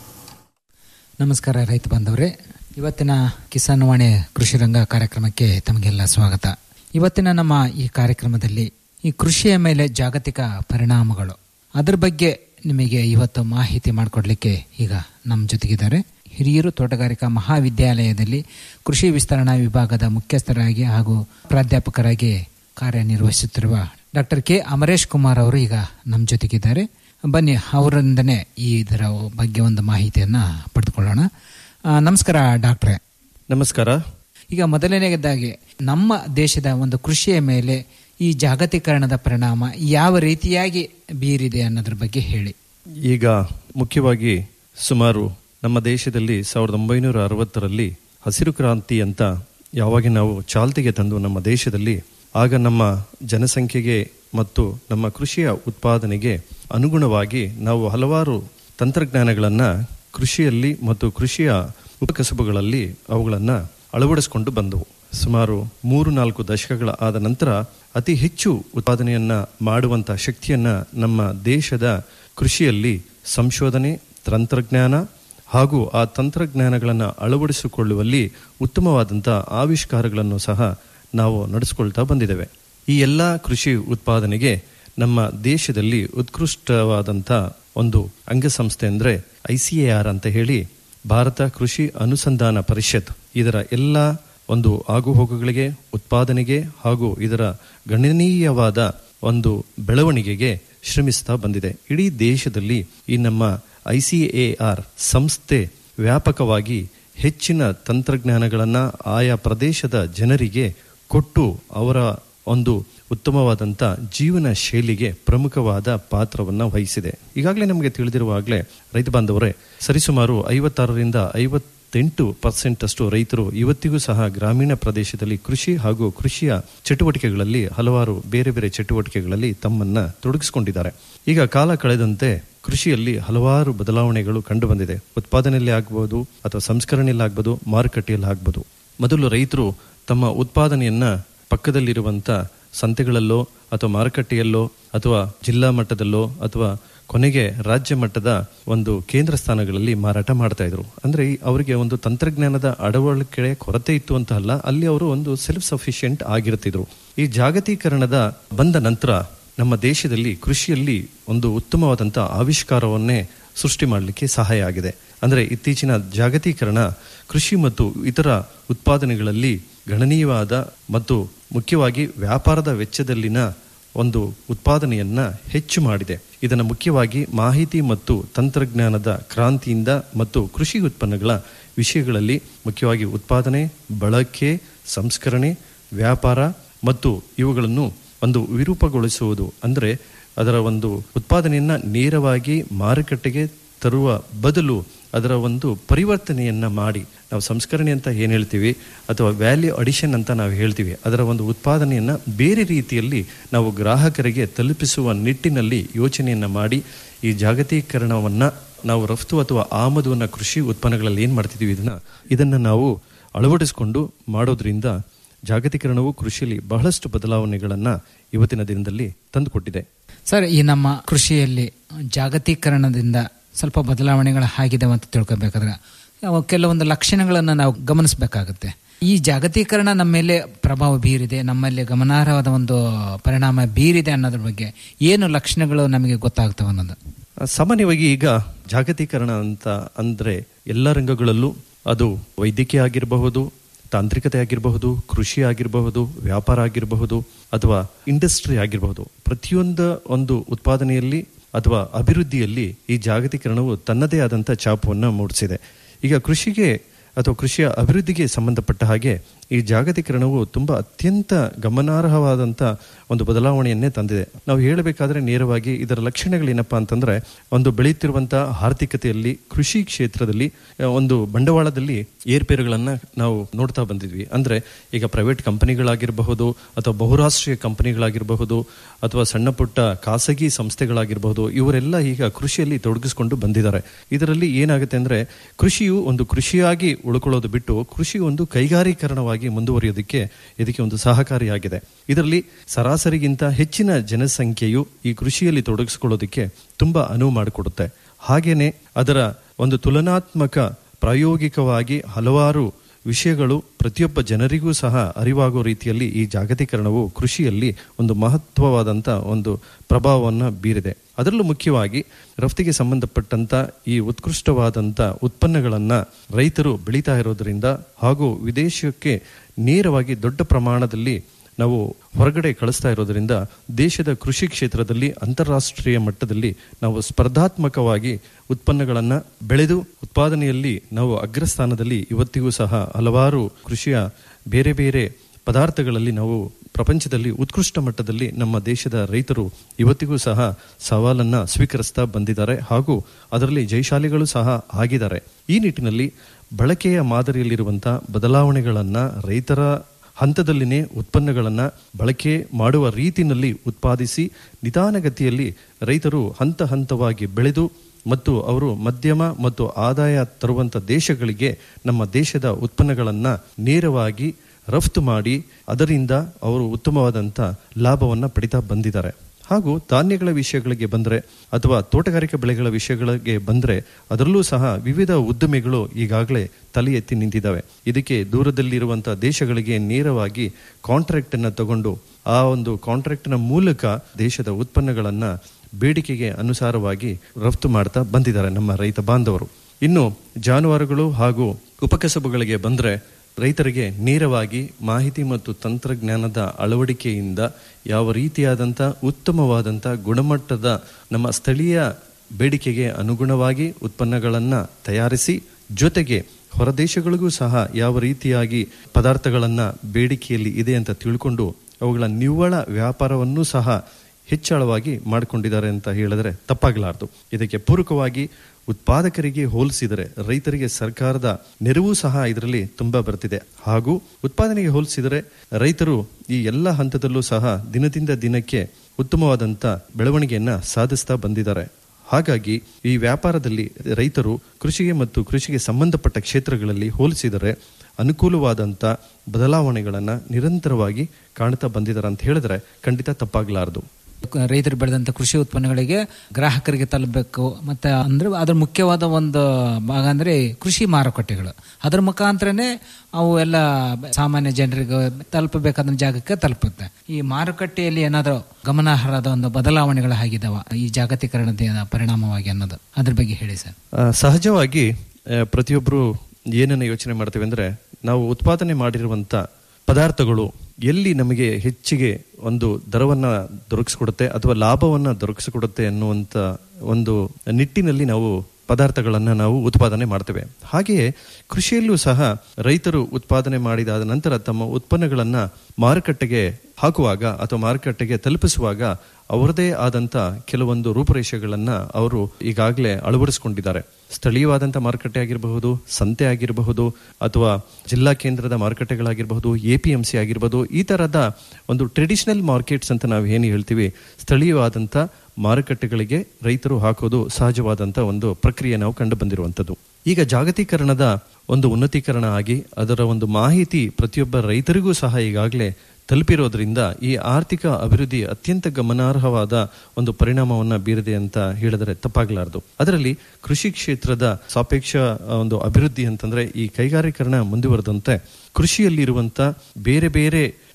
ನಮಸ್ಕಾರ ರೈತ ಬಾಂಧವರೇ ಇವತ್ತಿನ ಕಿಸಾನ್ ವಾಣಿ ಕೃಷಿ ರಂಗ ಕಾರ್ಯಕ್ರಮಕ್ಕೆ ತಮಗೆಲ್ಲ ಸ್ವಾಗತ ಇವತ್ತಿನ ನಮ್ಮ ಈ ಕಾರ್ಯಕ್ರಮದಲ್ಲಿ ಈ ಕೃಷಿಯ ಮೇಲೆ ಜಾಗತಿಕ ಪರಿಣಾಮಗಳು ಅದರ ಬಗ್ಗೆ ನಿಮಗೆ ಇವತ್ತು ಮಾಹಿತಿ ಮಾಡಿಕೊಡ್ಲಿಕ್ಕೆ ಈಗ ನಮ್ಮ ಜೊತೆಗಿದ್ದಾರೆ ಹಿರಿಯೂರು ತೋಟಗಾರಿಕಾ ಮಹಾವಿದ್ಯಾಲಯದಲ್ಲಿ ಕೃಷಿ ವಿಸ್ತರಣಾ ವಿಭಾಗದ ಮುಖ್ಯಸ್ಥರಾಗಿ ಹಾಗೂ ಪ್ರಾಧ್ಯಾಪಕರಾಗಿ ಕಾರ್ಯನಿರ್ವಹಿಸುತ್ತಿರುವ ಡಾಕ್ಟರ್ ಕೆ ಅಮರೇಶ್ ಕುಮಾರ್ ಅವರು ಈಗ ನಮ್ಮ ಜೊತೆಗಿದ್ದಾರೆ ಬನ್ನಿ ಅವರಿಂದನೇ ಈ ಇದರ ಬಗ್ಗೆ ಒಂದು ಮಾಹಿತಿಯನ್ನ ಪಡೆದುಕೊಳ್ಳೋಣ ಆ, ನಮಸ್ಕಾರ ಡಾಕ್ಟ್ರೆ ನಮಸ್ಕಾರ ಈಗ ಮೊದಲನೇದಾಗಿ ನಮ್ಮ ದೇಶದ ಒಂದು ಕೃಷಿಯ ಮೇಲೆ ಈ ಜಾಗತೀಕರಣದ ಪರಿಣಾಮ ಯಾವ ರೀತಿಯಾಗಿ ಬೀರಿದೆ ಅನ್ನೋದ್ರ ಬಗ್ಗೆ ಹೇಳಿ ಈಗ ಮುಖ್ಯವಾಗಿ ಸುಮಾರು ನಮ್ಮ ದೇಶದಲ್ಲಿ ಸಾವಿರದ ಒಂಬೈನೂರ ಅರವತ್ತರಲ್ಲಿ ಹಸಿರು ಕ್ರಾಂತಿ ಅಂತ ಯಾವಾಗ ನಾವು ಚಾಲ್ತಿಗೆ ತಂದು ನಮ್ಮ ದೇಶದಲ್ಲಿ ಆಗ ನಮ್ಮ ಜನಸಂಖ್ಯೆಗೆ ಮತ್ತು ನಮ್ಮ ಕೃಷಿಯ ಉತ್ಪಾದನೆಗೆ ಅನುಗುಣವಾಗಿ ನಾವು ಹಲವಾರು ತಂತ್ರಜ್ಞಾನಗಳನ್ನು ಕೃಷಿಯಲ್ಲಿ ಮತ್ತು ಕೃಷಿಯ ಉಪಕಸಬುಗಳಲ್ಲಿ ಅವುಗಳನ್ನು ಅಳವಡಿಸಿಕೊಂಡು ಬಂದವು ಸುಮಾರು ಮೂರು ನಾಲ್ಕು ದಶಕಗಳ ಆದ ನಂತರ ಅತಿ ಹೆಚ್ಚು ಉತ್ಪಾದನೆಯನ್ನ ಮಾಡುವಂತ ಶಕ್ತಿಯನ್ನ ನಮ್ಮ ದೇಶದ ಕೃಷಿಯಲ್ಲಿ ಸಂಶೋಧನೆ ತಂತ್ರಜ್ಞಾನ ಹಾಗೂ ಆ ತಂತ್ರಜ್ಞಾನಗಳನ್ನು ಅಳವಡಿಸಿಕೊಳ್ಳುವಲ್ಲಿ ಉತ್ತಮವಾದಂಥ ಆವಿಷ್ಕಾರಗಳನ್ನು ಸಹ ನಾವು ನಡೆಸಿಕೊಳ್ತಾ ಬಂದಿದ್ದೇವೆ ಈ ಎಲ್ಲ ಕೃಷಿ ಉತ್ಪಾದನೆಗೆ ನಮ್ಮ ದೇಶದಲ್ಲಿ ಉತ್ಕೃಷ್ಟವಾದಂಥ ಒಂದು ಅಂಗಸಂಸ್ಥೆ ಅಂದರೆ ಐ ಸಿ ಎ ಆರ್ ಅಂತ ಹೇಳಿ ಭಾರತ ಕೃಷಿ ಅನುಸಂಧಾನ ಪರಿಷತ್ ಇದರ ಎಲ್ಲ ಒಂದು ಆಗುಹೋಗುಗಳಿಗೆ ಉತ್ಪಾದನೆಗೆ ಹಾಗೂ ಇದರ ಗಣನೀಯವಾದ ಒಂದು ಬೆಳವಣಿಗೆಗೆ ಶ್ರಮಿಸ್ತಾ ಬಂದಿದೆ ಇಡೀ ದೇಶದಲ್ಲಿ ಈ ನಮ್ಮ ಐ ಸಿ ಎ ಆರ್ ಸಂಸ್ಥೆ ವ್ಯಾಪಕವಾಗಿ ಹೆಚ್ಚಿನ ತಂತ್ರಜ್ಞಾನಗಳನ್ನು ಆಯಾ ಪ್ರದೇಶದ ಜನರಿಗೆ ಕೊಟ್ಟು ಅವರ ಒಂದು ಉತ್ತಮವಾದಂಥ ಜೀವನ ಶೈಲಿಗೆ ಪ್ರಮುಖವಾದ ಪಾತ್ರವನ್ನು ವಹಿಸಿದೆ ಈಗಾಗಲೇ ನಮಗೆ ತಿಳಿದಿರುವಾಗಲೇ ರೈತ ಬಾಂಧವರೇ ಸರಿಸುಮಾರು ಐವತ್ತಾರರಿಂದ ಐವತ್ತೆಂಟು ಪರ್ಸೆಂಟ್ ಅಷ್ಟು ರೈತರು ಇವತ್ತಿಗೂ ಸಹ ಗ್ರಾಮೀಣ ಪ್ರದೇಶದಲ್ಲಿ ಕೃಷಿ ಹಾಗೂ ಕೃಷಿಯ ಚಟುವಟಿಕೆಗಳಲ್ಲಿ ಹಲವಾರು ಬೇರೆ ಬೇರೆ ಚಟುವಟಿಕೆಗಳಲ್ಲಿ ತಮ್ಮನ್ನ ತೊಡಗಿಸಿಕೊಂಡಿದ್ದಾರೆ ಈಗ ಕಾಲ ಕಳೆದಂತೆ ಕೃಷಿಯಲ್ಲಿ ಹಲವಾರು ಬದಲಾವಣೆಗಳು ಕಂಡು ಬಂದಿದೆ ಉತ್ಪಾದನೆಯಲ್ಲಿ ಆಗ್ಬೋದು ಅಥವಾ ಸಂಸ್ಕರಣೆಯಲ್ಲಿ ಆಗ್ಬೋದು ಮಾರುಕಟ್ಟೆಯಲ್ಲಿ ಆಗ್ಬೋದು ಮೊದಲು ರೈತರು ತಮ್ಮ ಉತ್ಪಾದನೆಯನ್ನ ಪಕ್ಕದಲ್ಲಿರುವಂತ ಸಂತೆಗಳಲ್ಲೋ ಅಥವಾ ಮಾರುಕಟ್ಟೆಯಲ್ಲೋ ಅಥವಾ ಜಿಲ್ಲಾ ಮಟ್ಟದಲ್ಲೋ ಅಥವಾ ಕೊನೆಗೆ ರಾಜ್ಯ ಮಟ್ಟದ ಒಂದು ಕೇಂದ್ರ ಸ್ಥಾನಗಳಲ್ಲಿ ಮಾರಾಟ ಮಾಡ್ತಾ ಇದ್ರು ಅಂದ್ರೆ ಈ ಅವರಿಗೆ ಒಂದು ತಂತ್ರಜ್ಞಾನದ ಅಳವಡಿಕೆ ಕೊರತೆ ಇತ್ತು ಅಂತ ಅಲ್ಲ ಅಲ್ಲಿ ಅವರು ಒಂದು ಸೆಲ್ಫ್ ಸಫಿಶಿಯಂಟ್ ಆಗಿರ್ತಿದ್ರು ಈ ಜಾಗತೀಕರಣದ ಬಂದ ನಂತರ ನಮ್ಮ ದೇಶದಲ್ಲಿ ಕೃಷಿಯಲ್ಲಿ ಒಂದು ಉತ್ತಮವಾದಂಥ ಆವಿಷ್ಕಾರವನ್ನೇ ಸೃಷ್ಟಿ ಮಾಡಲಿಕ್ಕೆ ಸಹಾಯ ಆಗಿದೆ ಅಂದರೆ ಇತ್ತೀಚಿನ ಜಾಗತೀಕರಣ ಕೃಷಿ ಮತ್ತು ಇತರ ಉತ್ಪಾದನೆಗಳಲ್ಲಿ ಗಣನೀಯವಾದ ಮತ್ತು ಮುಖ್ಯವಾಗಿ ವ್ಯಾಪಾರದ ವೆಚ್ಚದಲ್ಲಿನ ಒಂದು ಉತ್ಪಾದನೆಯನ್ನ ಹೆಚ್ಚು ಮಾಡಿದೆ ಇದನ್ನು ಮುಖ್ಯವಾಗಿ ಮಾಹಿತಿ ಮತ್ತು ತಂತ್ರಜ್ಞಾನದ ಕ್ರಾಂತಿಯಿಂದ ಮತ್ತು ಕೃಷಿ ಉತ್ಪನ್ನಗಳ ವಿಷಯಗಳಲ್ಲಿ ಮುಖ್ಯವಾಗಿ ಉತ್ಪಾದನೆ ಬಳಕೆ ಸಂಸ್ಕರಣೆ ವ್ಯಾಪಾರ ಮತ್ತು ಇವುಗಳನ್ನು ಒಂದು ವಿರೂಪಗೊಳಿಸುವುದು ಅಂದರೆ ಅದರ ಒಂದು ಉತ್ಪಾದನೆಯನ್ನ ನೇರವಾಗಿ ಮಾರುಕಟ್ಟೆಗೆ ತರುವ ಬದಲು ಅದರ ಒಂದು ಪರಿವರ್ತನೆಯನ್ನ ಮಾಡಿ ನಾವು ಸಂಸ್ಕರಣೆ ಅಂತ ಏನು ಹೇಳ್ತೀವಿ ಅಥವಾ ವ್ಯಾಲ್ಯೂ ಅಡಿಷನ್ ಅಂತ ನಾವು ಹೇಳ್ತೀವಿ ಅದರ ಒಂದು ಉತ್ಪಾದನೆಯನ್ನ ಬೇರೆ ರೀತಿಯಲ್ಲಿ ನಾವು ಗ್ರಾಹಕರಿಗೆ ತಲುಪಿಸುವ ನಿಟ್ಟಿನಲ್ಲಿ ಯೋಚನೆಯನ್ನ ಮಾಡಿ ಈ ಜಾಗತೀಕರಣವನ್ನ ನಾವು ರಫ್ತು ಅಥವಾ ಆಮದುವನ್ನ ಕೃಷಿ ಉತ್ಪನ್ನಗಳಲ್ಲಿ ಏನು ಮಾಡ್ತಿದ್ದೀವಿ ಇದನ್ನ ಇದನ್ನ ನಾವು ಅಳವಡಿಸಿಕೊಂಡು ಮಾಡೋದ್ರಿಂದ ಜಾಗತೀಕರಣವು ಕೃಷಿಯಲ್ಲಿ ಬಹಳಷ್ಟು ಬದಲಾವಣೆಗಳನ್ನ ಇವತ್ತಿನ ದಿನದಲ್ಲಿ ತಂದುಕೊಟ್ಟಿದೆ ಸರ್ ಈ ನಮ್ಮ ಕೃಷಿಯಲ್ಲಿ ಜಾಗತೀಕರಣದಿಂದ ಸ್ವಲ್ಪ ಬದಲಾವಣೆಗಳು ಆಗಿದೆ ಅಂತ ತಿಳ್ಕೊಬೇಕಾದ್ರೆ ಅವು ಕೆಲವೊಂದು ಲಕ್ಷಣಗಳನ್ನು ನಾವು ಗಮನಿಸಬೇಕಾಗುತ್ತೆ ಈ ಜಾಗತೀಕರಣ ನಮ್ಮ ಮೇಲೆ ಪ್ರಭಾವ ಬೀರಿದೆ ನಮ್ಮಲ್ಲಿ ಗಮನಾರ್ಹವಾದ ಒಂದು ಪರಿಣಾಮ ಬೀರಿದೆ ಅನ್ನೋದ್ರ ಬಗ್ಗೆ ಏನು ಲಕ್ಷಣಗಳು ನಮಗೆ ಗೊತ್ತಾಗ್ತವೆ ಅನ್ನೋದು ಸಾಮಾನ್ಯವಾಗಿ ಈಗ ಜಾಗತೀಕರಣ ಅಂತ ಅಂದ್ರೆ ಎಲ್ಲ ರಂಗಗಳಲ್ಲೂ ಅದು ವೈದ್ಯಕೀಯ ಆಗಿರಬಹುದು ತಾಂತ್ರಿಕತೆ ಆಗಿರಬಹುದು ಕೃಷಿ ಆಗಿರಬಹುದು ವ್ಯಾಪಾರ ಆಗಿರಬಹುದು ಅಥವಾ ಇಂಡಸ್ಟ್ರಿ ಆಗಿರಬಹುದು ಪ್ರತಿಯೊಂದು ಒಂದು ಉತ್ಪಾದನೆಯಲ್ಲಿ ಅಥವಾ ಅಭಿವೃದ್ಧಿಯಲ್ಲಿ ಈ ಜಾಗತೀಕರಣವು ತನ್ನದೇ ಆದಂಥ ಛಾಪವನ್ನು ಮೂಡಿಸಿದೆ ಈಗ ಕೃಷಿಗೆ ಅಥವಾ ಕೃಷಿಯ ಅಭಿವೃದ್ಧಿಗೆ ಸಂಬಂಧಪಟ್ಟ ಹಾಗೆ ಈ ಜಾಗತೀಕರಣವು ತುಂಬಾ ಅತ್ಯಂತ ಗಮನಾರ್ಹವಾದಂಥ ಒಂದು ಬದಲಾವಣೆಯನ್ನೇ ತಂದಿದೆ ನಾವು ಹೇಳಬೇಕಾದ್ರೆ ನೇರವಾಗಿ ಇದರ ಲಕ್ಷಣಗಳೇನಪ್ಪಾ ಅಂತಂದ್ರೆ ಒಂದು ಬೆಳೆಯುತ್ತಿರುವಂತಹ ಆರ್ಥಿಕತೆಯಲ್ಲಿ ಕೃಷಿ ಕ್ಷೇತ್ರದಲ್ಲಿ ಆ, ಒಂದು ಬಂಡವಾಳದಲ್ಲಿ ಏರ್ಪೇರುಗಳನ್ನ ನಾವು ನೋಡ್ತಾ ಬಂದಿದ್ವಿ ಅಂದ್ರೆ ಈಗ ಪ್ರೈವೇಟ್ ಕಂಪನಿಗಳಾಗಿರಬಹುದು ಅಥವಾ ಬಹುರಾಷ್ಟ್ರೀಯ ಕಂಪನಿಗಳಾಗಿರಬಹುದು ಅಥವಾ ಸಣ್ಣ ಪುಟ್ಟ ಖಾಸಗಿ ಸಂಸ್ಥೆಗಳಾಗಿರಬಹುದು ಇವರೆಲ್ಲ ಈಗ ಕೃಷಿಯಲ್ಲಿ ತೊಡಗಿಸಿಕೊಂಡು ಬಂದಿದ್ದಾರೆ ಇದರಲ್ಲಿ ಏನಾಗುತ್ತೆ ಅಂದ್ರೆ ಕೃಷಿಯು ಒಂದು ಕೃಷಿಯಾಗಿ ಉಳ್ಕೊಳ್ಳೋದು ಬಿಟ್ಟು ಕೃಷಿ ಒಂದು ಕೈಗಾರೀಕರಣವಾಗಿ ಮುಂದುವರಿಯೋದಕ್ಕೆ ಇದಕ್ಕೆ ಒಂದು ಸಹಕಾರಿಯಾಗಿದೆ ಇದರಲ್ಲಿ ಸರಾಸರಿಗಿಂತ ಹೆಚ್ಚಿನ ಜನಸಂಖ್ಯೆಯು ಈ ಕೃಷಿಯಲ್ಲಿ ತೊಡಗಿಸಿಕೊಳ್ಳೋದಕ್ಕೆ ತುಂಬಾ ಅನುವು ಮಾಡಿಕೊಡುತ್ತೆ ಹಾಗೇನೆ ಅದರ ಒಂದು ತುಲನಾತ್ಮಕ ಪ್ರಾಯೋಗಿಕವಾಗಿ ಹಲವಾರು ವಿಷಯಗಳು ಪ್ರತಿಯೊಬ್ಬ ಜನರಿಗೂ ಸಹ ಅರಿವಾಗೋ ರೀತಿಯಲ್ಲಿ ಈ ಜಾಗತೀಕರಣವು ಕೃಷಿಯಲ್ಲಿ ಒಂದು ಮಹತ್ವವಾದಂಥ ಒಂದು ಪ್ರಭಾವವನ್ನು ಬೀರಿದೆ ಅದರಲ್ಲೂ ಮುಖ್ಯವಾಗಿ ರಫ್ತಿಗೆ ಸಂಬಂಧಪಟ್ಟಂತ ಈ ಉತ್ಕೃಷ್ಟವಾದಂಥ ಉತ್ಪನ್ನಗಳನ್ನು ರೈತರು ಬೆಳೀತಾ ಇರೋದ್ರಿಂದ ಹಾಗೂ ವಿದೇಶಕ್ಕೆ ನೇರವಾಗಿ ದೊಡ್ಡ ಪ್ರಮಾಣದಲ್ಲಿ ನಾವು ಹೊರಗಡೆ ಕಳಿಸ್ತಾ ಇರೋದ್ರಿಂದ ದೇಶದ ಕೃಷಿ ಕ್ಷೇತ್ರದಲ್ಲಿ ಅಂತಾರಾಷ್ಟ್ರೀಯ ಮಟ್ಟದಲ್ಲಿ ನಾವು ಸ್ಪರ್ಧಾತ್ಮಕವಾಗಿ ಉತ್ಪನ್ನಗಳನ್ನು ಬೆಳೆದು ಉತ್ಪಾದನೆಯಲ್ಲಿ ನಾವು ಅಗ್ರಸ್ಥಾನದಲ್ಲಿ ಇವತ್ತಿಗೂ ಸಹ ಹಲವಾರು ಕೃಷಿಯ ಬೇರೆ ಬೇರೆ ಪದಾರ್ಥಗಳಲ್ಲಿ ನಾವು ಪ್ರಪಂಚದಲ್ಲಿ ಉತ್ಕೃಷ್ಟ ಮಟ್ಟದಲ್ಲಿ ನಮ್ಮ ದೇಶದ ರೈತರು ಇವತ್ತಿಗೂ ಸಹ ಸವಾಲನ್ನ ಸ್ವೀಕರಿಸ್ತಾ ಬಂದಿದ್ದಾರೆ ಹಾಗೂ ಅದರಲ್ಲಿ ಜಯಶಾಲಿಗಳು ಸಹ ಆಗಿದ್ದಾರೆ ಈ ನಿಟ್ಟಿನಲ್ಲಿ ಬಳಕೆಯ ಮಾದರಿಯಲ್ಲಿರುವಂತಹ ಬದಲಾವಣೆಗಳನ್ನ ರೈತರ ಹಂತದಲ್ಲಿನೇ ಉತ್ಪನ್ನಗಳನ್ನು ಬಳಕೆ ಮಾಡುವ ರೀತಿನಲ್ಲಿ ಉತ್ಪಾದಿಸಿ ನಿಧಾನಗತಿಯಲ್ಲಿ ರೈತರು ಹಂತ ಹಂತವಾಗಿ ಬೆಳೆದು ಮತ್ತು ಅವರು ಮಧ್ಯಮ ಮತ್ತು ಆದಾಯ ತರುವಂಥ ದೇಶಗಳಿಗೆ ನಮ್ಮ ದೇಶದ ಉತ್ಪನ್ನಗಳನ್ನು ನೇರವಾಗಿ ರಫ್ತು ಮಾಡಿ ಅದರಿಂದ ಅವರು ಉತ್ತಮವಾದಂಥ ಲಾಭವನ್ನು ಪಡಿತಾ ಬಂದಿದ್ದಾರೆ ಹಾಗೂ ಧಾನ್ಯಗಳ ವಿಷಯಗಳಿಗೆ ಬಂದರೆ ಅಥವಾ ತೋಟಗಾರಿಕಾ ಬೆಳೆಗಳ ವಿಷಯಗಳಿಗೆ ಬಂದರೆ ಅದರಲ್ಲೂ ಸಹ ವಿವಿಧ ಉದ್ಯಮಿಗಳು ಈಗಾಗಲೇ ತಲೆ ಎತ್ತಿ ನಿಂತಿದ್ದಾವೆ ಇದಕ್ಕೆ ದೂರದಲ್ಲಿರುವಂಥ ದೇಶಗಳಿಗೆ ನೇರವಾಗಿ ಕಾಂಟ್ರಾಕ್ಟ್ ಅನ್ನು ತಗೊಂಡು ಆ ಒಂದು ಕಾಂಟ್ರಾಕ್ಟ್ನ ಮೂಲಕ ದೇಶದ ಉತ್ಪನ್ನಗಳನ್ನ ಬೇಡಿಕೆಗೆ ಅನುಸಾರವಾಗಿ ರಫ್ತು ಮಾಡ್ತಾ ಬಂದಿದ್ದಾರೆ ನಮ್ಮ ರೈತ ಬಾಂಧವರು ಇನ್ನು ಜಾನುವಾರುಗಳು ಹಾಗೂ ಉಪಕಸಬುಗಳಿಗೆ ಬಂದರೆ ರೈತರಿಗೆ ನೇರವಾಗಿ ಮಾಹಿತಿ ಮತ್ತು ತಂತ್ರಜ್ಞಾನದ ಅಳವಡಿಕೆಯಿಂದ ಯಾವ ರೀತಿಯಾದಂಥ ಉತ್ತಮವಾದಂಥ ಗುಣಮಟ್ಟದ ನಮ್ಮ ಸ್ಥಳೀಯ ಬೇಡಿಕೆಗೆ ಅನುಗುಣವಾಗಿ ಉತ್ಪನ್ನಗಳನ್ನು ತಯಾರಿಸಿ ಜೊತೆಗೆ ಹೊರದೇಶಗಳಿಗೂ ಸಹ ಯಾವ ರೀತಿಯಾಗಿ ಪದಾರ್ಥಗಳನ್ನು ಬೇಡಿಕೆಯಲ್ಲಿ ಇದೆ ಅಂತ ತಿಳ್ಕೊಂಡು ಅವುಗಳ ನಿವ್ವಳ ವ್ಯಾಪಾರವನ್ನು ಸಹ ಹೆಚ್ಚಳವಾಗಿ ಮಾಡಿಕೊಂಡಿದ್ದಾರೆ ಅಂತ ಹೇಳಿದ್ರೆ ತಪ್ಪಾಗಲಾರದು ಇದಕ್ಕೆ ಪೂರಕವಾಗಿ ಉತ್ಪಾದಕರಿಗೆ ಹೋಲಿಸಿದರೆ ರೈತರಿಗೆ ಸರ್ಕಾರದ ನೆರವು ಸಹ ಇದರಲ್ಲಿ ತುಂಬಾ ಬರ್ತಿದೆ ಹಾಗೂ ಉತ್ಪಾದನೆಗೆ ಹೋಲಿಸಿದರೆ ರೈತರು ಈ ಎಲ್ಲ ಹಂತದಲ್ಲೂ ಸಹ ದಿನದಿಂದ ದಿನಕ್ಕೆ ಉತ್ತಮವಾದಂಥ ಬೆಳವಣಿಗೆಯನ್ನ ಸಾಧಿಸ್ತಾ ಬಂದಿದ್ದಾರೆ ಹಾಗಾಗಿ ಈ ವ್ಯಾಪಾರದಲ್ಲಿ ರೈತರು ಕೃಷಿಗೆ ಮತ್ತು ಕೃಷಿಗೆ ಸಂಬಂಧಪಟ್ಟ ಕ್ಷೇತ್ರಗಳಲ್ಲಿ ಹೋಲಿಸಿದರೆ ಅನುಕೂಲವಾದಂಥ ಬದಲಾವಣೆಗಳನ್ನು ನಿರಂತರವಾಗಿ ಕಾಣ್ತಾ ಬಂದಿದ್ದಾರೆ ಅಂತ ಹೇಳಿದ್ರೆ ಖಂಡಿತ ತಪ್ಪಾಗಲಾರದು ರೈತರು ಬೆಳೆದಂತ ಕೃಷಿ ಉತ್ಪನ್ನಗಳಿಗೆ ಗ್ರಾಹಕರಿಗೆ ತಲುಪಬೇಕು ಮತ್ತೆ ಅಂದ್ರೆ ಅದ್ರ ಮುಖ್ಯವಾದ ಒಂದು ಭಾಗ ಅಂದ್ರೆ ಕೃಷಿ ಮಾರುಕಟ್ಟೆಗಳು ಅದ್ರ ಮುಖಾಂತರನೇ ಅವು ಎಲ್ಲ ಸಾಮಾನ್ಯ ಜನರಿಗೆ ತಲುಪಬೇಕಾದ ಜಾಗಕ್ಕೆ ತಲುಪುತ್ತೆ ಈ ಮಾರುಕಟ್ಟೆಯಲ್ಲಿ ಏನಾದರೂ ಗಮನಾರ್ಹದ ಒಂದು ಬದಲಾವಣೆಗಳು ಆಗಿದಾವ ಈ ಜಾಗತೀಕರಣದ ಪರಿಣಾಮವಾಗಿ ಅನ್ನೋದು ಅದ್ರ ಬಗ್ಗೆ ಹೇಳಿ ಸರ್ ಆ, ಸಹಜವಾಗಿ ಆ, ಪ್ರತಿಯೊಬ್ಬರು ಏನನ್ನ ಯೋಚನೆ ಮಾಡ್ತೇವೆ ಅಂದ್ರೆ ನಾವು ಉತ್ಪಾದನೆ ಮಾಡಿರುವಂತ ಪದಾರ್ಥಗಳು ಎಲ್ಲಿ ನಮಗೆ ಹೆಚ್ಚಿಗೆ ಒಂದು ದರವನ್ನ ದೊರಕಿಸಿಕೊಡುತ್ತೆ ಅಥವಾ ಲಾಭವನ್ನ ದೊರಕಿಸಿಕೊಡುತ್ತೆ ಅನ್ನುವಂತ ಒಂದು ನಿಟ್ಟಿನಲ್ಲಿ ನಾವು ಪದಾರ್ಥಗಳನ್ನ ನಾವು ಉತ್ಪಾದನೆ ಮಾಡ್ತೇವೆ ಹಾಗೆಯೇ ಕೃಷಿಯಲ್ಲೂ ಸಹ ರೈತರು ಉತ್ಪಾದನೆ ಮಾಡಿದಾದ ನಂತರ ತಮ್ಮ ಉತ್ಪನ್ನಗಳನ್ನ ಮಾರುಕಟ್ಟೆಗೆ ಹಾಕುವಾಗ ಅಥವಾ ಮಾರುಕಟ್ಟೆಗೆ ತಲುಪಿಸುವಾಗ ಅವರದೇ ಆದಂತ ಕೆಲವೊಂದು ರೂಪುರೇಷೆಗಳನ್ನ ಅವರು ಈಗಾಗಲೇ ಅಳವಡಿಸಿಕೊಂಡಿದ್ದಾರೆ ಸ್ಥಳೀಯವಾದಂಥ ಮಾರುಕಟ್ಟೆ ಆಗಿರಬಹುದು ಸಂತೆ ಆಗಿರಬಹುದು ಅಥವಾ ಜಿಲ್ಲಾ ಕೇಂದ್ರದ ಮಾರುಕಟ್ಟೆಗಳಾಗಿರಬಹುದು ಎ ಪಿ ಎಂ ಸಿ ಆಗಿರಬಹುದು ಈ ತರದ ಒಂದು ಟ್ರೆಡಿಷನಲ್ ಮಾರ್ಕೆಟ್ಸ್ ಅಂತ ನಾವು ಏನು ಹೇಳ್ತೀವಿ ಸ್ಥಳೀಯವಾದಂಥ ಮಾರುಕಟ್ಟೆಗಳಿಗೆ ರೈತರು ಹಾಕೋದು ಸಹಜವಾದಂಥ ಒಂದು ಪ್ರಕ್ರಿಯೆ ನಾವು ಕಂಡು ಬಂದಿರುವಂಥದ್ದು ಈಗ ಜಾಗತೀಕರಣದ ಒಂದು ಉನ್ನತೀಕರಣ ಆಗಿ ಅದರ ಒಂದು ಮಾಹಿತಿ ಪ್ರತಿಯೊಬ್ಬ ರೈತರಿಗೂ ಸಹ ಈಗಾಗಲೇ ತಲುಪಿರೋದ್ರಿಂದ ಈ ಆರ್ಥಿಕ ಅಭಿವೃದ್ಧಿ ಅತ್ಯಂತ ಗಮನಾರ್ಹವಾದ ಒಂದು ಪರಿಣಾಮವನ್ನ ಬೀರಿದೆ ಅಂತ ಹೇಳಿದರೆ ತಪ್ಪಾಗಲಾರದು ಅದರಲ್ಲಿ ಕೃಷಿ ಕ್ಷೇತ್ರದ ಸಾಪೇಕ್ಷ ಆ, ಒಂದು ಅಭಿವೃದ್ಧಿ ಅಂತಂದ್ರೆ ಈ ಕೈಗಾರೀಕರಣ ಮುಂದುವರೆದಂತೆ ಕೃಷಿಯಲ್ಲಿರುವಂತ ಬೇರೆ ಬೇರೆ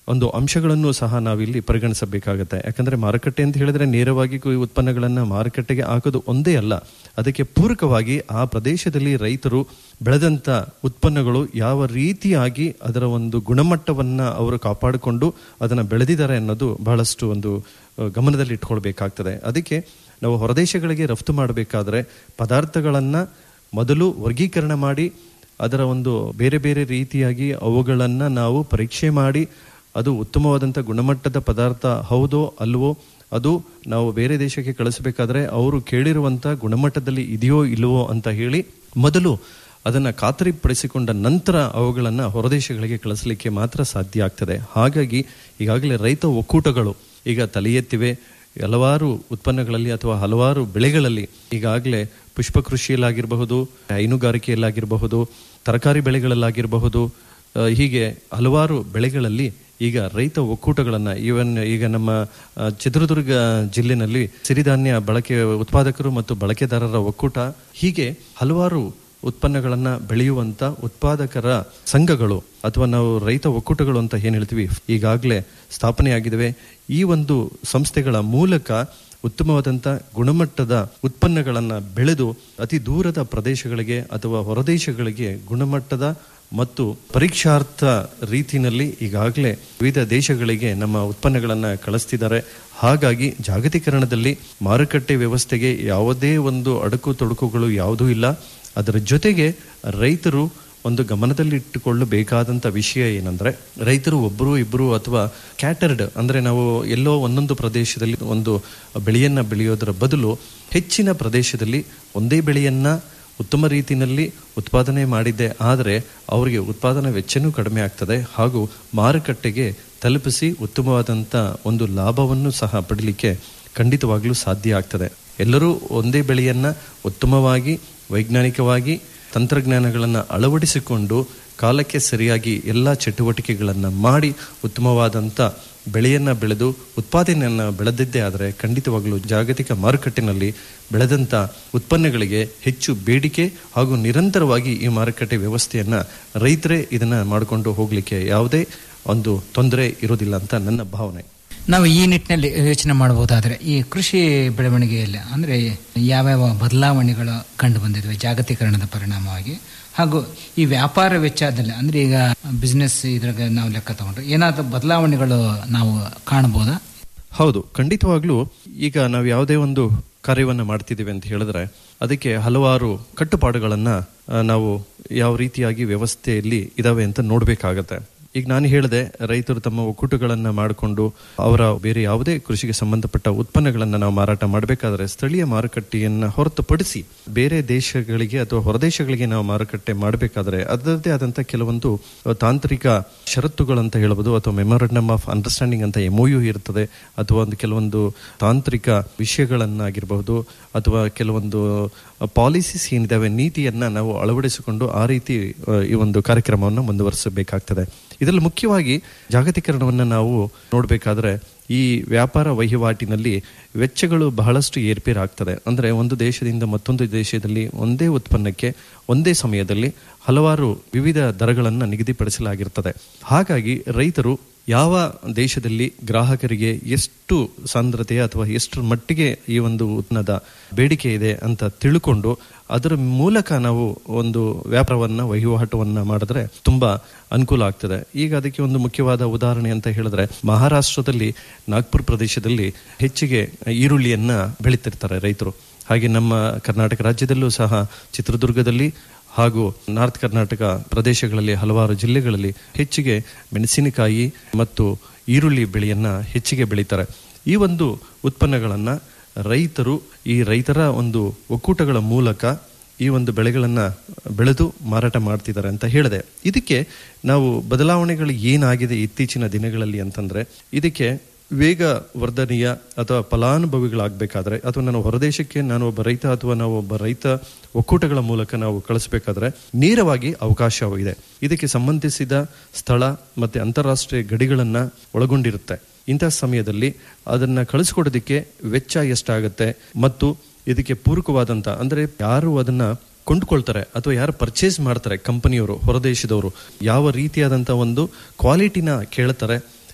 ಒಂದು ಅಂಶಗಳನ್ನು ಸಹ ನಾವಿಲ್ಲಿ ಪರಿಗಣಿಸಬೇಕಾಗತ್ತೆ ಯಾಕಂದ್ರೆ ಮಾರುಕಟ್ಟೆ ಅಂತ ಹೇಳಿದ್ರೆ ನೇರವಾಗಿ ಈ ಉತ್ಪನ್ನಗಳನ್ನ ಮಾರುಕಟ್ಟೆಗೆ ಹಾಕೋದು ಒಂದೇ ಅಲ್ಲ ಅದಕ್ಕೆ ಪೂರಕವಾಗಿ ಆ ಪ್ರದೇಶದಲ್ಲಿ ರೈತರು ಬೆಳೆದಂತ ಉತ್ಪನ್ನಗಳು ಯಾವ ರೀತಿಯಾಗಿ ಅದರ ಒಂದು ಗುಣಮಟ್ಟವನ್ನ ಅವರು ಕಾಪಾಡಿಕೊಂಡು ಅದನ್ನ ಬೆಳೆದಿದ್ದಾರೆ ಅನ್ನೋದು ಬಹಳಷ್ಟು ಒಂದು ಅಹ್, ಗಮನದಲ್ಲಿ ಇಟ್ಕೊಳ್ಬೇಕಾಗ್ತದೆ ಅದಕ್ಕೆ ನಾವು ಹೊರದೇಶಗಳಿಗೆ ರಫ್ತು ಮಾಡಬೇಕಾದ್ರೆ ಪದಾರ್ಥಗಳನ್ನ ಮೊದಲು ವರ್ಗೀಕರಣ ಮಾಡಿ ಅದರ ಒಂದು ಬೇರೆ ಬೇರೆ ರೀತಿಯಾಗಿ ಅವುಗಳನ್ನ ನಾವು ಪರೀಕ್ಷೆ ಮಾಡಿ ಅದು ಉತ್ತಮವಾದಂಥ ಗುಣಮಟ್ಟದ ಪದಾರ್ಥ ಹೌದೋ ಅಲ್ವೋ ಅದು ನಾವು ಬೇರೆ ದೇಶಕ್ಕೆ ಕಳಿಸಬೇಕಾದ್ರೆ ಅವರು ಕೇಳಿರುವಂತ ಗುಣಮಟ್ಟದಲ್ಲಿ ಇದೆಯೋ ಇಲ್ವೋ ಅಂತ ಹೇಳಿ ಮೊದಲು ಅದನ್ನ ಖಾತರಿಪಡಿಸಿಕೊಂಡ ನಂತರ ಅವುಗಳನ್ನ ಹೊರದೇಶಗಳಿಗೆ ಕಳಿಸಲಿಕ್ಕೆ ಮಾತ್ರ ಸಾಧ್ಯ ಆಗ್ತದೆ ಹಾಗಾಗಿ ಈಗಾಗಲೇ ರೈತ ಒಕ್ಕೂಟಗಳು ಈಗ ತಲೆ ಎತ್ತಿವೆ ಹಲವಾರು ಉತ್ಪನ್ನಗಳಲ್ಲಿ ಅಥವಾ ಹಲವಾರು ಬೆಳೆಗಳಲ್ಲಿ ಈಗಾಗಲೇ ಪುಷ್ಪ ಕೃಷಿಯಲ್ಲಾಗಿರಬಹುದು ಹೈನುಗಾರಿಕೆಯಲ್ಲಾಗಿರಬಹುದು ತರಕಾರಿ ಬೆಳೆಗಳಲ್ಲಾಗಿರಬಹುದು ಆ, ಹೀಗೆ ಹಲವಾರು ಬೆಳೆಗಳಲ್ಲಿ ಈಗ ರೈತ ಒಕ್ಕೂಟಗಳನ್ನ ಈವನ್ ಈಗ ನಮ್ಮ ಆ, ಚಿತ್ರದುರ್ಗ ಜಿಲ್ಲೆನಲ್ಲಿ ಸಿರಿಧಾನ್ಯ ಬಳಕೆ ಉತ್ಪಾದಕರು ಮತ್ತು ಬಳಕೆದಾರರ ಒಕ್ಕೂಟ ಹೀಗೆ ಹಲವಾರು ಉತ್ಪನ್ನಗಳನ್ನ ಬೆಳೆಯುವಂತ ಉತ್ಪಾದಕರ ಸಂಘಗಳು ಅಥವಾ ನಾವು ರೈತ ಒಕ್ಕೂಟಗಳು ಅಂತ ಏನ್ ಹೇಳ್ತೀವಿ ಈಗಾಗಲೇ ಸ್ಥಾಪನೆಯಾಗಿದ್ದಾವೆ ಈ ಒಂದು ಸಂಸ್ಥೆಗಳ ಮೂಲಕ ಉತ್ತಮವಾದಂಥ ಗುಣಮಟ್ಟದ ಉತ್ಪನ್ನಗಳನ್ನ ಬೆಳೆದು ಅತಿ ದೂರದ ಪ್ರದೇಶಗಳಿಗೆ ಅಥವಾ ಹೊರದೇಶಗಳಿಗೆ ಗುಣಮಟ್ಟದ ಮತ್ತು ಪರೀಕ್ಷಾರ್ಥ ರೀತಿಯಲ್ಲಿ ಈಗಾಗಲೇ ವಿವಿಧ ದೇಶಗಳಿಗೆ ನಮ್ಮ ಉತ್ಪನ್ನಗಳನ್ನ ಕಳಿಸ್ತಿದ್ದಾರೆ ಹಾಗಾಗಿ ಜಾಗತೀಕರಣದಲ್ಲಿ ಮಾರುಕಟ್ಟೆ ವ್ಯವಸ್ಥೆಗೆ ಯಾವುದೇ ಒಂದು ಅಡಕು ತೊಡಕುಗಳು ಯಾವುದೂ ಇಲ್ಲ ಅದರ ಜೊತೆಗೆ ರೈತರು ಒಂದು ಗಮನದಲ್ಲಿಟ್ಟುಕೊಳ್ಳಬೇಕಾದಂತ ವಿಷಯ ಏನಂದ್ರೆ ರೈತರು ಒಬ್ಬರು ಇಬ್ಬರು ಅಥವಾ ಕ್ಯಾಟರ್ಡ್ ಅಂದ್ರೆ ನಾವು ಎಲ್ಲೋ ಒಂದೊಂದು ಪ್ರದೇಶದಲ್ಲಿ ಒಂದು ಬೆಳೆಯನ್ನ ಬೆಳೆಯೋದರ ಬದಲು ಹೆಚ್ಚಿನ ಪ್ರದೇಶದಲ್ಲಿ ಒಂದೇ ಬೆಳೆಯನ್ನ ಉತ್ತಮ ರೀತಿಯಲ್ಲಿ ಉತ್ಪಾದನೆ ಮಾಡಿದ್ದೆ ಆದರೆ ಅವರಿಗೆ ಉತ್ಪಾದನಾ ವೆಚ್ಚನೂ ಕಡಿಮೆ ಆಗ್ತದೆ ಹಾಗೂ ಮಾರುಕಟ್ಟೆಗೆ ತಲುಪಿಸಿ ಉತ್ತಮವಾದಂಥ ಒಂದು ಲಾಭವನ್ನು ಸಹ ಪಡೀಲಿಕ್ಕೆ ಖಂಡಿತವಾಗ್ಲೂ ಸಾಧ್ಯ ಆಗ್ತದೆ ಎಲ್ಲರೂ ಒಂದೇ ಬೆಳೆಯನ್ನ ಉತ್ತಮವಾಗಿ ವೈಜ್ಞಾನಿಕವಾಗಿ ತಂತ್ರಜ್ಞಾನಗಳನ್ನು ಅಳವಡಿಸಿಕೊಂಡು ಕಾಲಕ್ಕೆ ಸರಿಯಾಗಿ ಎಲ್ಲ ಚಟುವಟಿಕೆಗಳನ್ನು ಮಾಡಿ ಉತ್ತಮವಾದಂಥ ಬೆಳೆಯನ್ನ ಬೆಳೆದು ಉತ್ಪಾದನೆಯನ್ನ ಬೆಳೆದಿದ್ದೇ ಆದರೆ ಖಂಡಿತವಾಗಲೂ ಜಾಗತಿಕ ಮಾರುಕಟ್ಟೆನಲ್ಲಿ ಬೆಳೆದಂಥ ಉತ್ಪನ್ನಗಳಿಗೆ ಹೆಚ್ಚು ಬೇಡಿಕೆ ಹಾಗೂ ನಿರಂತರವಾಗಿ ಈ ಮಾರುಕಟ್ಟೆ ವ್ಯವಸ್ಥೆಯನ್ನ ರೈತರೇ ಇದನ್ನ ಮಾಡಿಕೊಂಡು ಹೋಗ್ಲಿಕ್ಕೆ ಯಾವುದೇ ಒಂದು ತೊಂದರೆ ಇರೋದಿಲ್ಲ ಅಂತ ನನ್ನ ಭಾವನೆ ನಾವು ಈ ನಿಟ್ಟಿನಲ್ಲಿ ಯೋಚನೆ ಮಾಡಬಹುದಾದ್ರೆ ಈ ಕೃಷಿ ಬೆಳವಣಿಗೆಯಲ್ಲಿ ಅಂದ್ರೆ ಯಾವ್ಯಾವ ಬದಲಾವಣೆಗಳು ಕಂಡು ಬಂದಿದ್ವೆ ಜಾಗತೀಕರಣದ ಪರಿಣಾಮವಾಗಿ ಹಾಗೂ ಈ ವ್ಯಾಪಾರ ವೆಚ್ಚದಲ್ಲಿ ಅಂದ್ರೆ ಈಗ ಬಿಸ್ನೆಸ್ ಇದ್ರಾಗ ನಾವು ಲೆಕ್ಕ ತಗೊಂಡ್ರೆ ಏನಾದರೂ ಬದಲಾವಣೆಗಳು ನಾವು ಕಾಣಬಹುದಾ ಹೌದು ಖಂಡಿತವಾಗ್ಲೂ ಈಗ ನಾವು ಯಾವುದೇ ಒಂದು ಕಾರ್ಯವನ್ನ ಮಾಡ್ತಿದ್ದೀವಿ ಅಂತ ಹೇಳಿದ್ರೆ ಅದಕ್ಕೆ ಹಲವಾರು ಕಟ್ಟುಪಾಡುಗಳನ್ನ ಆ, ನಾವು ಯಾವ ರೀತಿಯಾಗಿ ವ್ಯವಸ್ಥೆಯಲ್ಲಿ ಇದಾವೆ ಅಂತ ನೋಡ್ಬೇಕಾಗತ್ತೆ ಈಗ ನಾನು ಹೇಳಿದೆ ರೈತರು ತಮ್ಮ ಒಕ್ಕೂಟಗಳನ್ನ ಮಾಡಿಕೊಂಡು ಅವರ ಬೇರೆ ಯಾವುದೇ ಕೃಷಿಗೆ ಸಂಬಂಧಪಟ್ಟ ಉತ್ಪನ್ನಗಳನ್ನ ನಾವು ಮಾರಾಟ ಮಾಡಬೇಕಾದ್ರೆ ಸ್ಥಳೀಯ ಮಾರುಕಟ್ಟೆಯನ್ನ ಹೊರತುಪಡಿಸಿ ಬೇರೆ ದೇಶಗಳಿಗೆ ಅಥವಾ ಹೊರದೇಶಗಳಿಗೆ ನಾವು ಮಾರುಕಟ್ಟೆ ಮಾಡಬೇಕಾದ್ರೆ ಅದರದ್ದೇ ಆದಂತ ಕೆಲವೊಂದು ತಾಂತ್ರಿಕ ಷರತ್ತುಗಳಂತ ಹೇಳ್ಬೋದು ಅಥವಾ ಮೆಮೊರಂಡಮ್ ಆಫ್ ಅಂಡರ್ಸ್ಟ್ಯಾಂಡಿಂಗ್ ಅಂತ ಎಮ್ಒಯು ಇರ್ತದೆ ಅಥವಾ ಒಂದು ಕೆಲವೊಂದು ತಾಂತ್ರಿಕ ವಿಷಯಗಳನ್ನಾಗಿರಬಹುದು ಅಥವಾ ಕೆಲವೊಂದು ಪಾಲಿಸೀಸ್ ಏನಿದಾವೆ ನೀತಿಯನ್ನ ನಾವು ಅಳವಡಿಸಿಕೊಂಡು ಆ ರೀತಿ ಆ, ಈ ಒಂದು ಕಾರ್ಯಕ್ರಮವನ್ನು ಮುಂದುವರಿಸಬೇಕಾಗ್ತದೆ ಇದರಲ್ಲಿ ಮುಖ್ಯವಾಗಿ ಜಾಗತೀಕರಣವನ್ನ ನಾವು ನೋಡಬೇಕಾದ್ರೆ ಈ ವ್ಯಾಪಾರ ವಹಿವಾಟಿನಲ್ಲಿ ವೆಚ್ಚಗಳು ಬಹಳಷ್ಟು ಏರ್ಪೇರಾಗ್ತದೆ ಅಂದ್ರೆ ಒಂದು ದೇಶದಿಂದ ಮತ್ತೊಂದು ದೇಶದಲ್ಲಿ ಒಂದೇ ಉತ್ಪನ್ನಕ್ಕೆ ಒಂದೇ ಸಮಯದಲ್ಲಿ ಹಲವಾರು ವಿವಿಧ ದರಗಳನ್ನು ನಿಗದಿಪಡಿಸಲಾಗಿರ್ತದೆ ಹಾಗಾಗಿ ರೈತರು ಯಾವ ದೇಶದಲ್ಲಿ ಗ್ರಾಹಕರಿಗೆ ಎಷ್ಟು ಸಾಂದ್ರತೆ ಅಥವಾ ಎಷ್ಟು ಮಟ್ಟಿಗೆ ಈ ಒಂದು ಉತ್ಪನ್ನದ ಬೇಡಿಕೆ ಇದೆ ಅಂತ ತಿಳ್ಕೊಂಡು ಅದರ ಮೂಲಕ ನಾವು ಒಂದು ವ್ಯಾಪಾರವನ್ನ ವಹಿವಾಟವನ್ನ ಮಾಡಿದ್ರೆ ತುಂಬಾ ಅನುಕೂಲ ಆಗ್ತದೆ ಈಗ ಅದಕ್ಕೆ ಒಂದು ಮುಖ್ಯವಾದ ಉದಾಹರಣೆ ಅಂತ ಹೇಳಿದ್ರೆ ಮಹಾರಾಷ್ಟ್ರದಲ್ಲಿ ನಾಗ್ಪುರ್ ಪ್ರದೇಶದಲ್ಲಿ ಹೆಚ್ಚಿಗೆ ಈರುಳ್ಳಿಯನ್ನ ಬೆಳೀತಿರ್ತಾರೆ ರೈತರು ಹಾಗೆ ನಮ್ಮ ಕರ್ನಾಟಕ ರಾಜ್ಯದಲ್ಲೂ ಸಹ ಚಿತ್ರದುರ್ಗದಲ್ಲಿ ಹಾಗೂ ನಾರ್ತ್ ಕರ್ನಾಟಕ ಪ್ರದೇಶಗಳಲ್ಲಿ ಹಲವಾರು ಜಿಲ್ಲೆಗಳಲ್ಲಿ ಹೆಚ್ಚಿಗೆ ಮೆಣಸಿನಕಾಯಿ ಮತ್ತು ಈರುಳ್ಳಿ ಬೆಳೆಯನ್ನ ಹೆಚ್ಚಿಗೆ ಬೆಳೀತಾರೆ ಈ ಒಂದು ಉತ್ಪನ್ನಗಳನ್ನ ರೈತರು ಈ ರೈತರ ಒಂದು ಒಕ್ಕೂಟಗಳ ಮೂಲಕ ಈ ಒಂದು ಬೆಳೆಗಳನ್ನ ಬೆಳೆದು ಮಾರಾಟ ಮಾಡ್ತಿದ್ದಾರೆ ಅಂತ ಹೇಳಿದೆ ಇದಕ್ಕೆ ನಾವು ಬದಲಾವಣೆಗಳು ಏನಾಗಿದೆ ಇತ್ತೀಚಿನ ದಿನಗಳಲ್ಲಿ ಅಂತಂದ್ರೆ ಇದಕ್ಕೆ ವೇಗ ವರ್ಧನೀಯ ಅಥವಾ ಫಲಾನುಭವಿಗಳಾಗಬೇಕಾದ್ರೆ ಅಥವಾ ನಾನು ಹೊರದೇಶಕ್ಕೆ ನಾನು ಒಬ್ಬ ರೈತ ಅಥವಾ ನಾವು ಒಬ್ಬ ರೈತ ಒಕ್ಕೂಟಗಳ ಮೂಲಕ ನಾವು ಕಳಿಸ್ಬೇಕಾದ್ರೆ ನೇರವಾಗಿ ಅವಕಾಶವಿದೆ ಇದಕ್ಕೆ ಸಂಬಂಧಿಸಿದ ಸ್ಥಳ ಮತ್ತೆ ಅಂತಾರಾಷ್ಟ್ರೀಯ ಗಡಿಗಳನ್ನ ಒಳಗೊಂಡಿರುತ್ತೆ ಇಂತಹ ಸಮಯದಲ್ಲಿ ಅದನ್ನ ಕಳಿಸ್ಕೊಡೋದಕ್ಕೆ ವೆಚ್ಚ ಎಷ್ಟಾಗುತ್ತೆ ಮತ್ತು ಇದಕ್ಕೆ ಪೂರಕವಾದಂತ ಅಂದ್ರೆ ಯಾರು ಅದನ್ನ ಕೊಂಡ್ಕೊಳ್ತಾರೆ ಅಥವಾ ಯಾರು ಪರ್ಚೇಸ್ ಮಾಡ್ತಾರೆ ಕಂಪನಿಯವರು ಹೊರದೇಶದವರು ಯಾವ ರೀತಿಯಾದಂತ ಒಂದು ಕ್ವಾಲಿಟಿನ ಕೇಳ್ತಾರೆ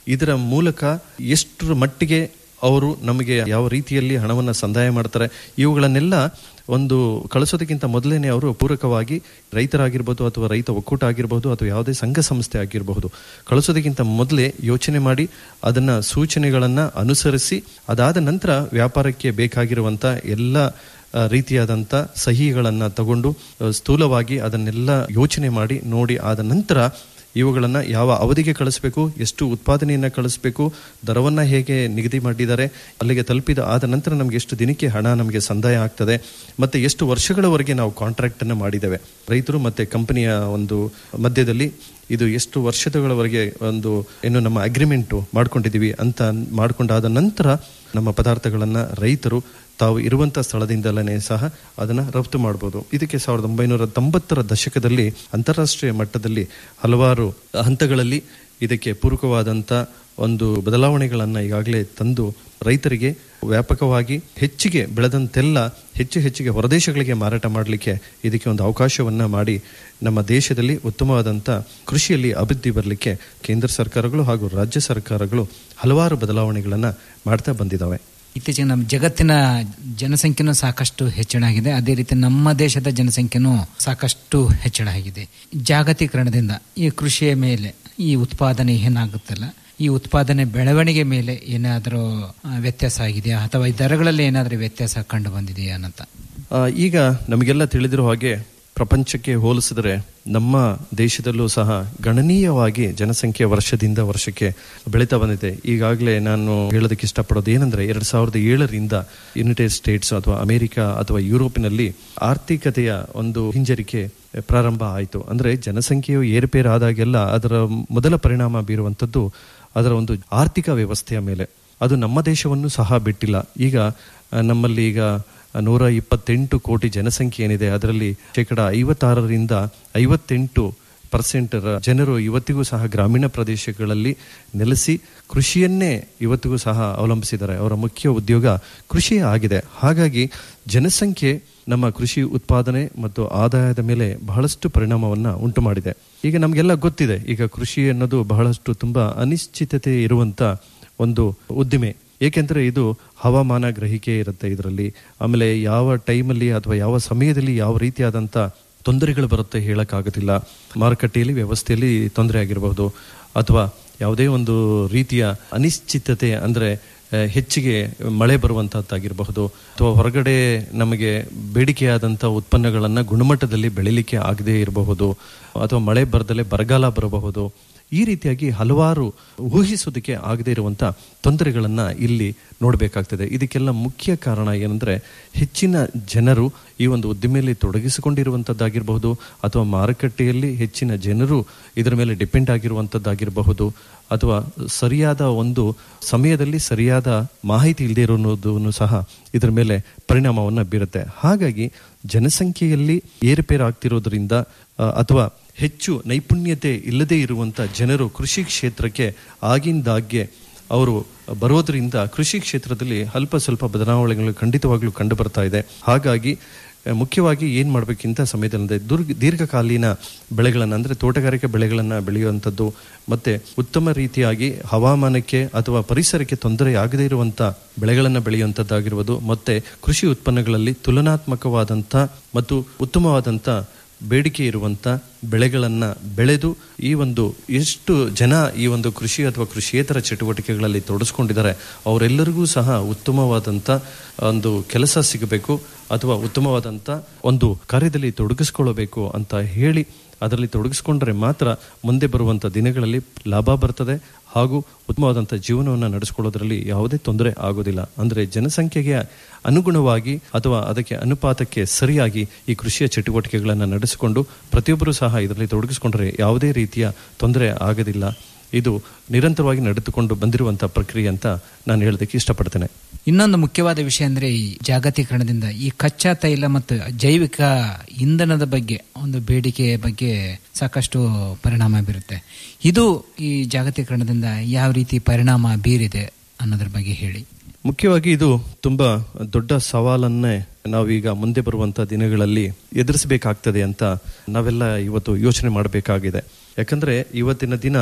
ಇದರ ಮೂಲಕ ಎಷ್ಟರ ಮಟ್ಟಿಗೆ ಅವರು ನಮಗೆ ಯಾವ ರೀತಿಯಲ್ಲಿ ಹಣವನ್ನು ಸಂದಾಯ ಮಾಡ್ತಾರೆ ಇವುಗಳನ್ನೆಲ್ಲ ಒಂದು ಕಳಿಸೋದಕ್ಕಿಂತ ಮೊದಲೇನೆ ಅವರು ಪೂರಕವಾಗಿ ರೈತರಾಗಿರ್ಬೋದು ಅಥವಾ ರೈತ ಒಕ್ಕೂಟ ಆಗಿರ್ಬೋದು ಅಥವಾ ಯಾವುದೇ ಸಂಘ ಸಂಸ್ಥೆ ಆಗಿರಬಹುದು ಕಳಿಸೋದಕ್ಕಿಂತ ಮೊದಲೇ ಯೋಚನೆ ಮಾಡಿ ಅದನ್ನ ಸೂಚನೆಗಳನ್ನ ಅನುಸರಿಸಿ ಅದಾದ ನಂತರ ವ್ಯಾಪಾರಕ್ಕೆ ಬೇಕಾಗಿರುವಂತ ಎಲ್ಲ ಆ, ರೀತಿಯಾದಂಥ ಸಹಿಗಳನ್ನು ತಗೊಂಡು ಆ, ಸ್ಥೂಲವಾಗಿ ಅದನ್ನೆಲ್ಲ ಯೋಚನೆ ಮಾಡಿ ನೋಡಿ ಆದ ನಂತರ ಇವುಗಳನ್ನು ಯಾವ ಅವಧಿಗೆ ಕಳಿಸ್ಬೇಕು ಎಷ್ಟು ಉತ್ಪಾದನೆಯನ್ನು ಕಳಿಸ್ಬೇಕು ದರವನ್ನು ಹೇಗೆ ನಿಗದಿ ಮಾಡಿದ್ದಾರೆ ಅಲ್ಲಿಗೆ ತಲುಪಿದ ಆದ ನಂತರ ನಮಗೆ ಎಷ್ಟು ದಿನಕ್ಕೆ ಹಣ ನಮಗೆ ಸಂದಾಯ ಆಗ್ತದೆ ಮತ್ತು ಎಷ್ಟು ವರ್ಷಗಳವರೆಗೆ ನಾವು ಕಾಂಟ್ರಾಕ್ಟನ್ನು ಮಾಡಿದ್ದೇವೆ ರೈತರು ಮತ್ತು ಕಂಪನಿಯ ಒಂದು ಮಧ್ಯದಲ್ಲಿ ಇದು ಎಷ್ಟು ವರ್ಷಗಳವರೆಗೆ ಒಂದು ಏನು ನಮ್ಮ ಅಗ್ರಿಮೆಂಟು ಮಾಡ್ಕೊಂಡಿದ್ದೀವಿ ಅಂತ ಮಾಡ್ಕೊಂಡಾದ ನಂತರ ನಮ್ಮ ಪದಾರ್ಥಗಳನ್ನು ರೈತರು ತಾವು ಇರುವಂಥ ಸ್ಥಳದಿಂದಲೇ ಸಹ ಅದನ್ನು ರಫ್ತು ಮಾಡ್ಬೋದು ಇದಕ್ಕೆ ಸಾವಿರದ ಒಂಬೈನೂರ ತೊಂಬತ್ತರ ದಶಕದಲ್ಲಿ ಅಂತಾರಾಷ್ಟ್ರೀಯ ಮಟ್ಟದಲ್ಲಿ ಹಲವಾರು ಹಂತಗಳಲ್ಲಿ ಇದಕ್ಕೆ ಪೂರಕವಾದಂಥ ಒಂದು ಬದಲಾವಣೆಗಳನ್ನು ಈಗಾಗಲೇ ತಂದು ರೈತರಿಗೆ ವ್ಯಾಪಕವಾಗಿ ಹೆಚ್ಚಿಗೆ ಬೆಳೆದಂತೆಲ್ಲ ಹೆಚ್ಚು ಹೆಚ್ಚಿಗೆ ಹೊರದೇಶಗಳಿಗೆ ಮಾರಾಟ ಮಾಡಲಿಕ್ಕೆ ಇದಕ್ಕೆ ಒಂದು ಅವಕಾಶವನ್ನ ಮಾಡಿ ನಮ್ಮ ದೇಶದಲ್ಲಿ ಉತ್ತಮವಾದಂಥ ಕೃಷಿಯಲ್ಲಿ ಅಭಿವೃದ್ಧಿ ಬರಲಿಕ್ಕೆ ಕೇಂದ್ರ ಸರ್ಕಾರಗಳು ಹಾಗೂ ರಾಜ್ಯ ಸರ್ಕಾರಗಳು ಹಲವಾರು ಬದಲಾವಣೆಗಳನ್ನು ಮಾಡ್ತಾ ಬಂದಿದ್ದಾವೆ ಇತ್ತೀಚೆಗೆ ನಮ್ಮ ಜಗತ್ತಿನ ಜನಸಂಖ್ಯೆನೂ ಸಾಕಷ್ಟು ಹೆಚ್ಚಳ ಆಗಿದೆ ಅದೇ ರೀತಿ ನಮ್ಮ ದೇಶದ ಜನಸಂಖ್ಯೆನೂ ಸಾಕಷ್ಟು ಹೆಚ್ಚಳ ಆಗಿದೆ ಜಾಗತೀಕರಣದಿಂದ ಈ ಕೃಷಿಯ ಮೇಲೆ ಈ ಉತ್ಪಾದನೆ ಏನಾಗುತ್ತಲ್ಲ ಈ ಉತ್ಪಾದನೆ ಬೆಳವಣಿಗೆ ಮೇಲೆ ಏನಾದರೂ ಆ, ವ್ಯತ್ಯಾಸ ಆಗಿದೆಯಾ ಅಥವಾ ಈ ದರಗಳಲ್ಲಿ ಏನಾದರೂ ವ್ಯತ್ಯಾಸ ಕಂಡು ಬಂದಿದೆಯಾ ಅಂತ ಆ, ಈಗ ನಮಗೆಲ್ಲ ತಿಳಿದಿರೋ ಹಾಗೆ ಪ್ರಪಂಚಕ್ಕೆ ಹೋಲಿಸಿದರೆ ನಮ್ಮ ದೇಶದಲ್ಲೂ ಸಹ ಗಣನೀಯವಾಗಿ ಜನಸಂಖ್ಯೆ ವರ್ಷದಿಂದ ವರ್ಷಕ್ಕೆ ಬೆಳೀತಾ ಬಂದಿದೆ ಈಗಾಗಲೇ ನಾನು ಹೇಳೋದಕ್ಕೆ ಇಷ್ಟಪಡೋದು ಏನಂದ್ರೆ ಎರಡ್ ಸಾವಿರದ ಏಳರಿಂದ ಯುನೈಟೆಡ್ ಸ್ಟೇಟ್ಸ್ ಅಥವಾ ಅಮೆರಿಕ ಅಥವಾ ಯುರೋಪಿನಲ್ಲಿ ಆರ್ಥಿಕತೆಯ ಒಂದು ಹಿಂಜರಿಕೆ ಪ್ರಾರಂಭ ಆಯಿತು ಅಂದ್ರೆ ಜನಸಂಖ್ಯೆಯು ಏರುಪೇರು ಆದಾಗೆಲ್ಲ ಅದರ ಮೊದಲ ಪರಿಣಾಮ ಬೀರುವಂಥದ್ದು ಅದರ ಒಂದು ಆರ್ಥಿಕ ವ್ಯವಸ್ಥೆಯ ಮೇಲೆ ಅದು ನಮ್ಮ ದೇಶವನ್ನು ಸಹ ಬಿಟ್ಟಿಲ್ಲ ಈಗ ಆ, ನಮ್ಮಲ್ಲಿ ಈಗ ನೂರ ಇಪ್ಪತ್ತೆಂಟು ಕೋಟಿ ಜನಸಂಖ್ಯೆ ಏನಿದೆ ಅದರಲ್ಲಿ ಶೇಕಡ ಐವತ್ತಾರರಿಂದ ಐವತ್ತೆಂಟು ಪರ್ಸೆಂಟ್ ಜನರು ಇವತ್ತಿಗೂ ಸಹ ಗ್ರಾಮೀಣ ಪ್ರದೇಶಗಳಲ್ಲಿ ನೆಲೆಸಿ ಕೃಷಿಯನ್ನೇ ಇವತ್ತಿಗೂ ಸಹ ಅವಲಂಬಿಸಿದ್ದಾರೆ ಅವರ ಮುಖ್ಯ ಉದ್ಯೋಗ ಕೃಷಿಯೇ ಆಗಿದೆ ಹಾಗಾಗಿ ಜನಸಂಖ್ಯೆ ನಮ್ಮ ಕೃಷಿ ಉತ್ಪಾದನೆ ಮತ್ತು ಆದಾಯದ ಮೇಲೆ ಬಹಳಷ್ಟು ಪರಿಣಾಮವನ್ನ ಉಂಟು ಮಾಡಿದೆ ಈಗ ನಮಗೆಲ್ಲ ಗೊತ್ತಿದೆ ಈಗ ಕೃಷಿ ಅನ್ನೋದು ಬಹಳಷ್ಟು ತುಂಬಾ ಅನಿಶ್ಚಿತತೆ ಇರುವಂತ ಒಂದು ಉದ್ದಿಮೆ ಏಕೆಂದರೆ ಇದು ಹವಾಮಾನ ಗ್ರಹಿಕೆ ಇರುತ್ತೆ ಇದರಲ್ಲಿ ಆಮೇಲೆ ಯಾವ ಟೈಮಲ್ಲಿ ಅಥವಾ ಯಾವ ಸಮಯದಲ್ಲಿ ಯಾವ ರೀತಿಯಾದಂಥ ತೊಂದರೆಗಳು ಬರುತ್ತೆ ಹೇಳಕ್ಕಾಗೋದಿಲ್ಲ ಮಾರುಕಟ್ಟೆಯಲ್ಲಿ ವ್ಯವಸ್ಥೆಯಲ್ಲಿ ತೊಂದರೆ ಆಗಿರಬಹುದು ಅಥವಾ ಯಾವುದೇ ಒಂದು ರೀತಿಯ ಅನಿಶ್ಚಿತತೆ ಅಂದ್ರೆ ಆ, ಹೆಚ್ಚಿಗೆ ಮಳೆ ಬರುವಂತಹದ್ದಾಗಿರಬಹುದು ಅಥವಾ ಹೊರಗಡೆ ನಮಗೆ ಬೇಡಿಕೆಯಾದಂಥ ಉತ್ಪನ್ನಗಳನ್ನ ಗುಣಮಟ್ಟದಲ್ಲಿ ಬೆಳಿಲಿಕ್ಕೆ ಆಗದೇ ಇರಬಹುದು ಅಥವಾ ಮಳೆ ಬರದಲ್ಲೇ ಬರಗಾಲ ಬರಬಹುದು ಈ ರೀತಿಯಾಗಿ ಹಲವಾರು ಊಹಿಸೋದಕ್ಕೆ ಆಗದೇ ಇರುವಂತ ತೊಂದರೆಗಳನ್ನ ಇಲ್ಲಿ ನೋಡಬೇಕಾಗ್ತದೆ ಇದಕ್ಕೆಲ್ಲ ಮುಖ್ಯ ಕಾರಣ ಏನಂದ್ರೆ ಹೆಚ್ಚಿನ ಜನರು ಈ ಒಂದು ಉದ್ದಿಮೆಯಲ್ಲಿ ತೊಡಗಿಸಿಕೊಂಡಿರುವಂತದ್ದಾಗಿರಬಹುದು ಅಥವಾ ಮಾರುಕಟ್ಟೆಯಲ್ಲಿ ಹೆಚ್ಚಿನ ಜನರು ಇದರ ಮೇಲೆ ಡಿಪೆಂಡ್ ಆಗಿರುವಂತದ್ದಾಗಿರಬಹುದು ಅಥವಾ ಸರಿಯಾದ ಒಂದು ಸಮಯದಲ್ಲಿ ಸರಿಯಾದ ಮಾಹಿತಿ ಇಲ್ಲದೆ ಇರೋದು ಸಹ ಇದರ ಮೇಲೆ ಪರಿಣಾಮವನ್ನು ಬೀರುತ್ತೆ ಹಾಗಾಗಿ ಜನಸಂಖ್ಯೆಯಲ್ಲಿ ಏರುಪೇರು ಆಗ್ತಿರೋದ್ರಿಂದ ಆ, ಅಥವಾ ಹೆಚ್ಚು ನೈಪುಣ್ಯತೆ ಇಲ್ಲದೆ ಇರುವಂತ ಜನರು ಕೃಷಿ ಕ್ಷೇತ್ರಕ್ಕೆ ಆಗಿಂದಾಗ್ಗೆ ಅವರು ಬರೋದ್ರಿಂದ ಕೃಷಿ ಕ್ಷೇತ್ರದಲ್ಲಿ ಅಲ್ಪ ಸ್ವಲ್ಪ ಬದಲಾವಣೆಗಳು ಖಂಡಿತವಾಗ್ಲೂ ಕಂಡು ಬರ್ತಾ ಇದೆ ಹಾಗಾಗಿ ಆ, ಮುಖ್ಯವಾಗಿ ಏನ್ ಮಾಡ್ಬೇಕಿಂತ ಸಮಯದಲ್ಲಿ ದುರ್ಗ ದೀರ್ಘಕಾಲೀನ ಬೆಳೆಗಳನ್ನು ಅಂದ್ರೆ ತೋಟಗಾರಿಕೆ ಬೆಳೆಗಳನ್ನು ಬೆಳೆಯುವಂಥದ್ದು ಮತ್ತೆ ಉತ್ತಮ ರೀತಿಯಾಗಿ ಹವಾಮಾನಕ್ಕೆ ಅಥವಾ ಪರಿಸರಕ್ಕೆ ತೊಂದರೆ ಆಗದೇ ಇರುವಂತ ಬೆಳೆಗಳನ್ನು ಬೆಳೆಯುವಂಥದ್ದಾಗಿರ್ಬೋದು ಮತ್ತೆ ಕೃಷಿ ಉತ್ಪನ್ನಗಳಲ್ಲಿ ತುಲನಾತ್ಮಕವಾದಂಥ ಮತ್ತು ಉತ್ತಮವಾದಂಥ ಬೇಡಿಕೆ ಇರುವಂತ ಬೆಳೆಗಳನ್ನ ಬೆಳೆದು ಈ ಒಂದು ಎಷ್ಟು ಜನ ಈ ಒಂದು ಕೃಷಿ ಅಥವಾ ಕೃಷಿಯೇತರ ಚಟುವಟಿಕೆಗಳಲ್ಲಿ ತೊಡಸ್ಕೊಂಡಿದ್ದಾರೆ ಅವರೆಲ್ಲರಿಗೂ ಸಹ ಉತ್ತಮವಾದಂತ ಒಂದು ಕೆಲಸ ಸಿಗಬೇಕು ಅಥವಾ ಉತ್ತಮವಾದಂತ ಒಂದು ಕಾರ್ಯದಲ್ಲಿ ತೊಡಗಿಸ್ಕೊಳ್ಳಬೇಕು ಅಂತ ಹೇಳಿ ಅದರಲ್ಲಿ ತೊಡಗಿಸ್ಕೊಂಡ್ರೆ ಮಾತ್ರ ಮುಂದೆ ಬರುವಂತ ದಿನಗಳಲ್ಲಿ ಲಾಭ ಬರ್ತದೆ ಹಾಗೂ ಉತ್ತಮವಾದಂಥ ಜೀವನವನ್ನು ನಡೆಸ್ಕೊಳ್ಳೋದ್ರಲ್ಲಿ ಯಾವುದೇ ತೊಂದರೆ ಆಗೋದಿಲ್ಲ ಅಂದ್ರೆ ಜನಸಂಖ್ಯೆಗೆ ಅನುಗುಣವಾಗಿ ಅಥವಾ ಅದಕ್ಕೆ ಅನುಪಾತಕ್ಕೆ ಸರಿಯಾಗಿ ಈ ಕೃಷಿಯ ಚಟುವಟಿಕೆಗಳನ್ನು ನಡೆಸಿಕೊಂಡು ಪ್ರತಿಯೊಬ್ಬರೂ ಸಹ ಇದರಲ್ಲಿ ತೊಡಗಿಸಿಕೊಂಡ್ರೆ ಯಾವುದೇ ರೀತಿಯ ತೊಂದರೆ ಆಗೋದಿಲ್ಲ ಇದು ನಿರಂತರವಾಗಿ ನಡೆದುಕೊಂಡು ಬಂದಿರುವಂತಹ ಪ್ರಕ್ರಿಯೆ ಅಂತ ನಾನು ಹೇಳೋದಕ್ಕೆ ಇಷ್ಟಪಡ್ತೇನೆ ಇನ್ನೊಂದು ಮುಖ್ಯವಾದ ವಿಷಯ ಅಂದ್ರೆ ಈ ಜಾಗತೀಕರಣದಿಂದ ಈ ಕಚ್ಚಾ ತೈಲ ಮತ್ತು ಜೈವಿಕ ಇಂಧನದ ಬಗ್ಗೆ ಒಂದು ಬೇಡಿಕೆಯ ಬಗ್ಗೆ ಸಾಕಷ್ಟು ಪರಿಣಾಮ ಬೀರುತ್ತೆ ಇದು ಈ ಜಾಗತೀಕರಣದಿಂದ ಯಾವ ರೀತಿ ಪರಿಣಾಮ ಬೀರಿದೆ ಅನ್ನೋದ್ರ ಬಗ್ಗೆ ಹೇಳಿ ಮುಖ್ಯವಾಗಿ ಇದು ತುಂಬಾ ದೊಡ್ಡ ಸವಾಲನ್ನೇ ನಾವೀಗ ಮುಂದೆ ಬರುವಂತ ದಿನಗಳಲ್ಲಿ ಎದುರಿಸಬೇಕಾಗ್ತದೆ ಅಂತ ನಾವೆಲ್ಲ ಇವತ್ತು ಯೋಚನೆ ಮಾಡಬೇಕಾಗಿದೆ ಯಾಕಂದ್ರೆ ಇವತ್ತಿನ ದಿನ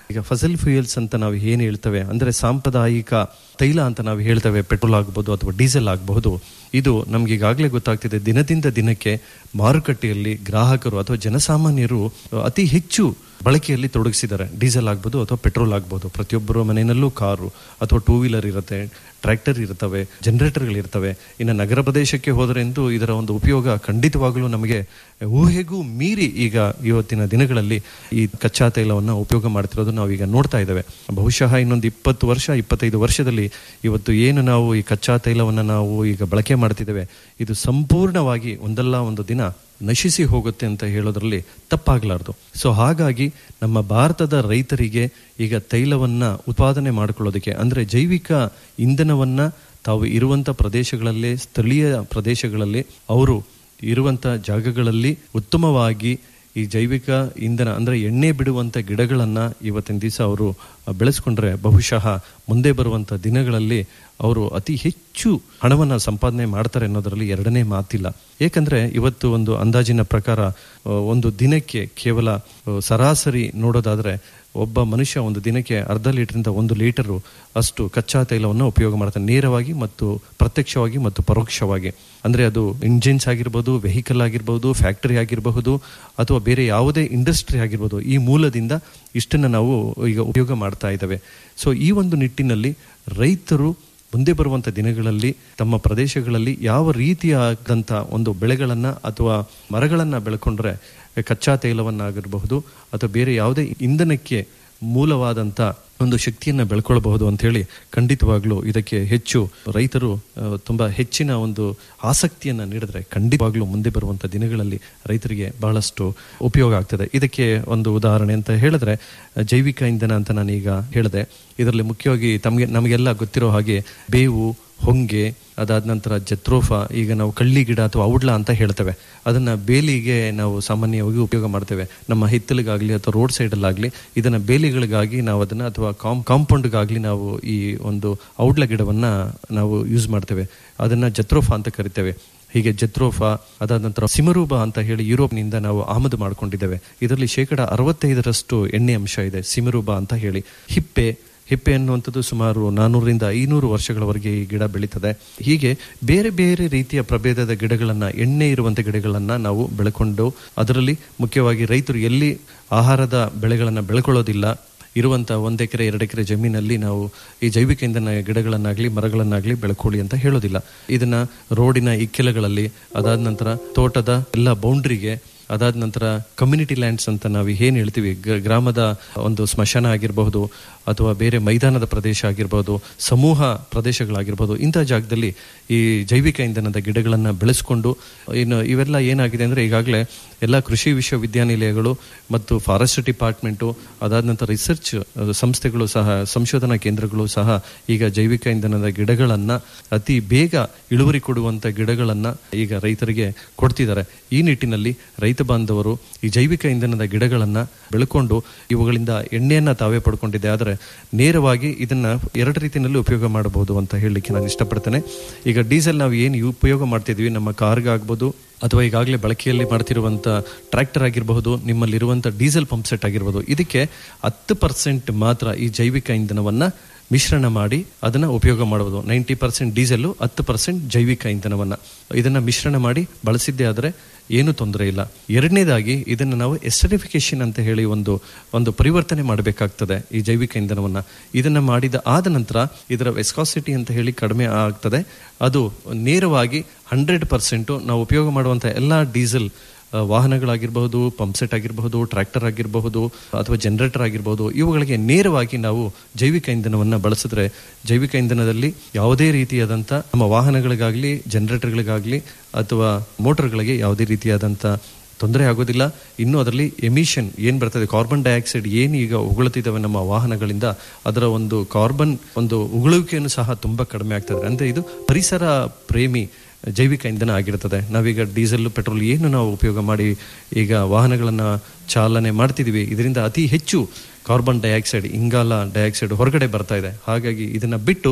ಈಗ ಫಸಲ್ ಫ್ಯೂಯಲ್ಸ್ ಅಂತ ನಾವು ಏನು ಹೇಳ್ತೇವೆ ಅಂದ್ರೆ ಸಾಂಪ್ರದಾಯಿಕ ತೈಲ ಅಂತ ನಾವು ಹೇಳ್ತೇವೆ ಪೆಟ್ರೋಲ್ ಆಗ್ಬೋದು ಅಥವಾ ಡೀಸೆಲ್ ಆಗಬಹುದು ಇದು ನಮ್ಗೆ ಈಗಾಗಲೇ ಗೊತ್ತಾಗ್ತಿದೆ ದಿನದಿಂದ ದಿನಕ್ಕೆ ಮಾರುಕಟ್ಟೆಯಲ್ಲಿ ಗ್ರಾಹಕರು ಅಥವಾ ಜನಸಾಮಾನ್ಯರು ಅತಿ ಹೆಚ್ಚು ಬಳಕೆಯಲ್ಲಿ ತೊಡಗಿಸಿದ್ದಾರೆ ಡೀಸೆಲ್ ಆಗ್ಬೋದು ಅಥವಾ ಪೆಟ್ರೋಲ್ ಆಗ್ಬೋದು ಪ್ರತಿಯೊಬ್ಬರ ಮನೆಯಲ್ಲೂ ಕಾರು ಅಥವಾ ಟೂ ವೀಲರ್ ಇರುತ್ತೆ ಟ್ರ್ಯಾಕ್ಟರ್ ಇರ್ತವೆ ಜನರೇಟರ್ಗಳು ಇರ್ತವೆ ಇನ್ನು ನಗರ ಪ್ರದೇಶಕ್ಕೆ ಹೋದರೆಂದು ಇದರ ಒಂದು ಉಪಯೋಗ ಖಂಡಿತವಾಗಲೂ ನಮಗೆ ಊಹೆಗೂ ಮೀರಿ ಈಗ ಇವತ್ತಿನ ದಿನಗಳಲ್ಲಿ ಈ ಕಚ್ಚಾ ತೈಲವನ್ನು ಉಪಯೋಗ ಮಾಡ್ತಿರೋದು ನಾವು ಈಗ ನೋಡ್ತಾ ಇದ್ದೇವೆ ಬಹುಶಃ ಇನ್ನೊಂದು ಇಪ್ಪತ್ತು ವರ್ಷ ಇಪ್ಪತ್ತೈದು ವರ್ಷದಲ್ಲಿ ಇವತ್ತು ಏನು ನಾವು ಈ ಕಚ್ಚಾ ತೈಲವನ್ನು ನಾವು ಈಗ ಬಳಕೆ ಮಾಡ್ತಿದ್ದೇವೆ ಇದು ಸಂಪೂರ್ಣವಾಗಿ ಒಂದಲ್ಲ ಒಂದು ದಿನ ನಶಿಸಿ ಹೋಗುತ್ತೆ ಅಂತ ಹೇಳೋದ್ರಲ್ಲಿ ತಪ್ಪಾಗಲಾರ್ದು ಸೊ ಹಾಗಾಗಿ ನಮ್ಮ ಭಾರತದ ರೈತರಿಗೆ ಈಗ ತೈಲವನ್ನ ಉತ್ಪಾದನೆ ಮಾಡಿಕೊಳ್ಳೋದಕ್ಕೆ ಅಂದ್ರೆ ಜೈವಿಕ ಇಂಧನವನ್ನ ತಾವು ಇರುವಂತ ಪ್ರದೇಶಗಳಲ್ಲೇ ಸ್ಥಳೀಯ ಪ್ರದೇಶಗಳಲ್ಲಿ ಅವರು ಇರುವಂತ ಜಾಗಗಳಲ್ಲಿ ಉತ್ತಮವಾಗಿ ಈ ಜೈವಿಕ ಇಂಧನ ಅಂದ್ರೆ ಎಣ್ಣೆ ಬಿಡುವಂತ ಗಿಡಗಳನ್ನ ಇವತ್ತಿನ ದಿವಸ ಅವರು ಬೆಳೆಸ್ಕೊಂಡ್ರೆ ಬಹುಶಃ ಮುಂದೆ ಬರುವಂತ ದಿನಗಳಲ್ಲಿ ಅವರು ಅತಿ ಹೆಚ್ಚು ಹಣವನ್ನ ಸಂಪಾದನೆ ಮಾಡ್ತಾರೆ ಅನ್ನೋದರಲ್ಲಿ ಎರಡನೇ ಮಾತಿಲ್ಲ ಏಕೆಂದ್ರೆ ಇವತ್ತು ಒಂದು ಅಂದಾಜಿನ ಪ್ರಕಾರ ಆ, ಒಂದು ದಿನಕ್ಕೆ ಕೇವಲ ಆ, ಸರಾಸರಿ ನೋಡೋದಾದ್ರೆ ಒಬ್ಬ ಮನುಷ್ಯ ಒಂದು ದಿನಕ್ಕೆ ಅರ್ಧ ಲೀಟರ್ನಿಂದ ಒಂದು ಲೀಟರು ಅಷ್ಟು ಕಚ್ಚಾ ತೈಲವನ್ನು ಉಪಯೋಗ ಮಾಡ್ತಾನೆ ನೇರವಾಗಿ ಮತ್ತು ಪ್ರತ್ಯಕ್ಷವಾಗಿ ಮತ್ತು ಪರೋಕ್ಷವಾಗಿ ಅಂದ್ರೆ ಅದು ಇಂಜಿನ್ಸ್ ಆಗಿರ್ಬೋದು ವೆಹಿಕಲ್ ಆಗಿರ್ಬೋದು ಫ್ಯಾಕ್ಟರಿ ಆಗಿರಬಹುದು ಅಥವಾ ಬೇರೆ ಯಾವುದೇ ಇಂಡಸ್ಟ್ರಿ ಆಗಿರ್ಬೋದು ಈ ಮೂಲದಿಂದ ಇಷ್ಟನ್ನು ನಾವು ಈಗ ಉಪಯೋಗ ಮಾಡ್ತಾ ಇದ್ದೇವೆ ಸೊ ಈ ಒಂದು ನಿಟ್ಟಿನಲ್ಲಿ ರೈತರು ಮುಂದೆ ಬರುವಂತ ದಿನಗಳಲ್ಲಿ ತಮ್ಮ ಪ್ರದೇಶಗಳಲ್ಲಿ ಯಾವ ರೀತಿಯಾದಂಥ ಒಂದು ಬೆಳೆಗಳನ್ನ ಅಥವಾ ಮರಗಳನ್ನ ಬೆಳ್ಕೊಂಡ್ರೆ ಕಚ್ಚಾ ತೈಲವನ್ನಾಗಿರಬಹುದು ಅಥವಾ ಬೇರೆ ಯಾವುದೇ ಇಂಧನಕ್ಕೆ ಮೂಲವಾದಂಥ ಒಂದು ಶಕ್ತಿಯನ್ನ ಬೆಳ್ಕೊಳ್ಬಹುದು ಅಂತ ಹೇಳಿ ಖಂಡಿತವಾಗ್ಲೂ ಇದಕ್ಕೆ ಹೆಚ್ಚು ರೈತರು ಆ, ತುಂಬಾ ಹೆಚ್ಚಿನ ಒಂದು ಆಸಕ್ತಿಯನ್ನ ನೀಡಿದ್ರೆ ಖಂಡಿತವಾಗ್ಲೂ ಮುಂದೆ ಬರುವಂತ ದಿನಗಳಲ್ಲಿ ರೈತರಿಗೆ ಬಹಳಷ್ಟು ಉಪಯೋಗ ಆಗ್ತದೆ ಇದಕ್ಕೆ ಒಂದು ಉದಾಹರಣೆ ಅಂತ ಹೇಳಿದ್ರೆ ಆ, ಜೈವಿಕ ಇಂಧನ ಅಂತ ನಾನೀಗ ಹೇಳಿದೆ ಇದರಲ್ಲಿ ಮುಖ್ಯವಾಗಿ ತಮಗೆ ನಮಗೆಲ್ಲ ಗೊತ್ತಿರೋ ಹಾಗೆ ಬೇವು ಹೊಂಗೆ ಅದಾದ ನಂತರ ಜತ್ರೋಫಾ ಈಗ ನಾವು ಕಳ್ಳಿ ಗಿಡ ಅಥವಾ ಔಡ್ಲ ಅಂತ ಹೇಳ್ತೇವೆ ಅದನ್ನ ಬೇಲಿಗೆ ನಾವು ಸಾಮಾನ್ಯವಾಗಿ ಉಪಯೋಗ ಮಾಡ್ತೇವೆ ನಮ್ಮ ಹಿತ್ತಲಿಗಾಗ್ಲಿ ಅಥವಾ ರೋಡ್ ಸೈಡಲ್ಲಾಗಲಿ ಇದನ್ನ ಬೇಲಿಗಳಿಗಾಗಿ ನಾವು ಅದನ್ನ ಅಥವಾ ಕಾಂ ಕಾಂಪೌಂಡ್ಗಾಗ್ಲಿ ನಾವು ಈ ಒಂದು ಔಡ್ಲ ಗಿಡವನ್ನ ನಾವು ಯೂಸ್ ಮಾಡ್ತೇವೆ ಅದನ್ನ ಜತ್ರೋಫಾ ಅಂತ ಕರಿತೇವೆ ಹೀಗೆ ಜತ್ರೋಫಾ ಅದಾದ ನಂತರ ಸಿಮರೂಬ ಅಂತ ಹೇಳಿ ಯುರೋಪ್ನಿಂದ ನಾವು ಆಮದು ಮಾಡ್ಕೊಂಡಿದ್ದೇವೆ ಇದರಲ್ಲಿ ಶೇಕಡ ಅರವತ್ತೈದರಷ್ಟು ಎಣ್ಣೆ ಅಂಶ ಇದೆ ಸಿಮರೂಬ ಅಂತ ಹೇಳಿ ಹಿಪ್ಪೆ ಹಿಪ್ಪೆ ಅನ್ನುವಂಥದ್ದು ಸುಮಾರು ನಾನ್ನೂರರಿಂದ ಐನೂರು ವರ್ಷಗಳವರೆಗೆ ಈ ಗಿಡ ಬೆಳೀತದೆ ಹೀಗೆ ಬೇರೆ ಬೇರೆ ರೀತಿಯ ಪ್ರಭೇದದ ಗಿಡಗಳನ್ನ ಎಣ್ಣೆ ಇರುವಂತ ಗಿಡಗಳನ್ನ ನಾವು ಬೆಳ್ಕೊಂಡು ಅದರಲ್ಲಿ ಮುಖ್ಯವಾಗಿ ರೈತರು ಎಲ್ಲಿ ಆಹಾರದ ಬೆಳೆಗಳನ್ನ ಬೆಳ್ಕೊಳ್ಳೋದಿಲ್ಲ ಇರುವಂತ ಒಂದ್ ಎಕರೆ ಎರಡು ಎಕರೆ ಜಮೀನಲ್ಲಿ ನಾವು ಈ ಜೈವಿಕ ಇಂಧನ ಗಿಡಗಳನ್ನಾಗ್ಲಿ ಮರಗಳನ್ನಾಗ್ಲಿ ಬೆಳ್ಕೊಳ್ಳಿ ಅಂತ ಹೇಳೋದಿಲ್ಲ ಇದನ್ನ ರೋಡಿನ ಇಕ್ಕೆಲಗಳಲ್ಲಿ ಅದಾದ ನಂತರ ತೋಟದ ಎಲ್ಲ ಬೌಂಡ್ರಿಗೆ ಅದಾದ ನಂತರ ಕಮ್ಯುನಿಟಿ ಲ್ಯಾಂಡ್ಸ್ ಅಂತ ನಾವು ಏನ್ ಹೇಳ್ತೀವಿ ಗ- ಗ್ರಾಮದ ಒಂದು ಸ್ಮಶಾನ ಆಗಿರಬಹುದು ಅಥವಾ ಬೇರೆ ಮೈದಾನದ ಪ್ರದೇಶ ಆಗಿರ್ಬೋದು ಸಮೂಹ ಪ್ರದೇಶಗಳಾಗಿರ್ಬೋದು ಇಂಥ ಜಾಗದಲ್ಲಿ ಈ ಜೈವಿಕ ಇಂಧನದ ಗಿಡಗಳನ್ನ ಬೆಳೆಸ್ಕೊಂಡು ಇನ್ನು ಇವೆಲ್ಲ ಏನಾಗಿದೆ ಅಂದ್ರೆ ಈಗಾಗಲೇ ಎಲ್ಲ ಕೃಷಿ ವಿಶ್ವವಿದ್ಯಾನಿಲಯಗಳು ಮತ್ತು ಫಾರೆಸ್ಟ್ ಡಿಪಾರ್ಟ್ಮೆಂಟು ಅದಾದ ನಂತರ ರಿಸರ್ಚ್ ಸಂಸ್ಥೆಗಳು ಸಹ ಸಂಶೋಧನಾ ಕೇಂದ್ರಗಳು ಸಹ ಈಗ ಜೈವಿಕ ಇಂಧನದ ಗಿಡಗಳನ್ನ ಅತಿ ಬೇಗ ಇಳುವರಿ ಕೊಡುವಂತ ಗಿಡಗಳನ್ನ ಈಗ ರೈತರಿಗೆ ಕೊಡ್ತಿದ್ದಾರೆ ಈ ನಿಟ್ಟಿನಲ್ಲಿ ರೈತ ಬಾಂಧವರು ಈ ಜೈವಿಕ ಇಂಧನದ ಗಿಡಗಳನ್ನ ಬೆಳ್ಕೊಂಡು ಇವುಗಳಿಂದ ಎಣ್ಣೆಯನ್ನ ತಾವೇ ಪಡ್ಕೊಂಡಿದೆ ಆದರೆ ನೇರವಾಗಿ ಇದನ್ನ ಎರಡು ರೀತಿಯಲ್ಲಿ ಉಪಯೋಗ ಮಾಡಬಹುದು ಅಂತ ಹೇಳಲಿಕ್ಕೆ ನಾನು ಇಷ್ಟಪಡ್ತೇನೆ ಈಗ ಡೀಸೆಲ್ ನಾವು ಏನು ಉಪಯೋಗ ಮಾಡ್ತಿದ್ವಿ ನಮ್ಮ ಕಾರ್ಗಾಗ್ಬೋದು ಅಥವಾ ಈಗಾಗಲೇ ಬಳಕೆಯಲ್ಲಿ ಮಾಡ್ತಿರುವಂತ ಟ್ರ್ಯಾಕ್ಟರ್ ಆಗಿರಬಹುದು ನಿಮ್ಮಲ್ಲಿರುವಂತ ಡೀಸೆಲ್ ಪಂಪ್ ಸೆಟ್ ಆಗಿರ್ಬೋದು ಇದಕ್ಕೆ ಹತ್ತು ಪರ್ಸೆಂಟ್ ಮಾತ್ರ ಈ ಜೈವಿಕ ಇಂಧನವನ್ನ ಮಿಶ್ರಣ ಮಾಡಿ ಅದನ್ನ ಉಪಯೋಗ ಮಾಡಬಹುದು ನೈಂಟಿ ಪರ್ಸೆಂಟ್ ಡೀಸೆಲ್ ಹತ್ತು ಪರ್ಸೆಂಟ್ ಜೈವಿಕ ಇಂಧನವನ್ನ ಇದನ್ನ ಮಿಶ್ರಣ ಮಾಡಿ ಬಳಸಿದ್ದೇ ಆದ್ರೆ ಏನು ತೊಂದರೆ ಇಲ್ಲ ಎರಡನೇದಾಗಿ ಇದನ್ನು ನಾವು ಎಸ್ಟರಿಫಿಕೇಶನ್ ಅಂತ ಹೇಳಿ ಒಂದು ಒಂದು ಪರಿವರ್ತನೆ ಮಾಡಬೇಕಾಗ್ತದೆ ಈ ಜೈವಿಕ ಇಂಧನವನ್ನ ಇದನ್ನ ಮಾಡಿದ ಆದ ನಂತರ ಇದರ ವೆಸ್ಕಾಸಿಟಿ ಅಂತ ಹೇಳಿ ಕಡಿಮೆ ಆಗ್ತದೆ ಅದು ನೇರವಾಗಿ ಹಂಡ್ರೆಡ್ ಪರ್ಸೆಂಟ್ ನಾವು ಉಪಯೋಗ ಮಾಡುವಂತ ಎಲ್ಲಾ ಡೀಸೆಲ್ ಆ, ವಾಹನಗಳಾಗಿರಬಹುದು ಪಂಪ್ ಸೆಟ್ ಆಗಿರಬಹುದು ಟ್ರ್ಯಾಕ್ಟರ್ ಆಗಿರಬಹುದು ಅಥವಾ ಜನರೇಟರ್ ಆಗಿರಬಹುದು ಇವುಗಳಿಗೆ ನೇರವಾಗಿ ನಾವು ಜೈವಿಕ ಇಂಧನವನ್ನ ಬಳಸಿದ್ರೆ ಜೈವಿಕ ಇಂಧನದಲ್ಲಿ ಯಾವುದೇ ರೀತಿಯಾದಂಥ ನಮ್ಮ ವಾಹನಗಳಿಗಾಗ್ಲಿ ಜನರೇಟರ್ಗಳಿಗಾಗ್ಲಿ ಅಥವಾ ಮೋಟರ್ಗಳಿಗೆ ಯಾವುದೇ ರೀತಿಯಾದಂಥ ತೊಂದರೆ ಆಗೋದಿಲ್ಲ ಇನ್ನು ಅದರಲ್ಲಿ ಎಮಿಷನ್ ಏನ್ ಬರ್ತದೆ ಕಾರ್ಬನ್ ಡೈಆಕ್ಸೈಡ್ ಏನು ಈಗ ಉಗುಳುತ್ತಿದ್ದಾವೆ ನಮ್ಮ ವಾಹನಗಳಿಂದ ಅದರ ಒಂದು ಕಾರ್ಬನ್ ಒಂದು ಉಗುಳುವಿಕೆಯನ್ನು ಸಹ ತುಂಬಾ ಕಡಿಮೆ ಆಗ್ತದೆ ಅಂದ್ರೆ ಇದು ಪರಿಸರ ಪ್ರೇಮಿ ಜೈವಿಕ ಇಂಧನ ಆಗಿರ್ತದೆ ನಾವೀಗ ಡೀಸೆಲ್ ಪೆಟ್ರೋಲ್ ಏನು ನಾವು ಉಪಯೋಗ ಮಾಡಿ ಈಗ ವಾಹನಗಳನ್ನ ಚಾಲನೆ ಮಾಡ್ತಿದೀವಿ ಇದರಿಂದ ಅತಿ ಹೆಚ್ಚು ಕಾರ್ಬನ್ ಡೈಆಕ್ಸೈಡ್ ಇಂಗಾಲ ಡೈಆಕ್ಸೈಡ್ ಹೊರಗಡೆ ಬರ್ತಾ ಇದೆ ಹಾಗಾಗಿ ಇದನ್ನ ಬಿಟ್ಟು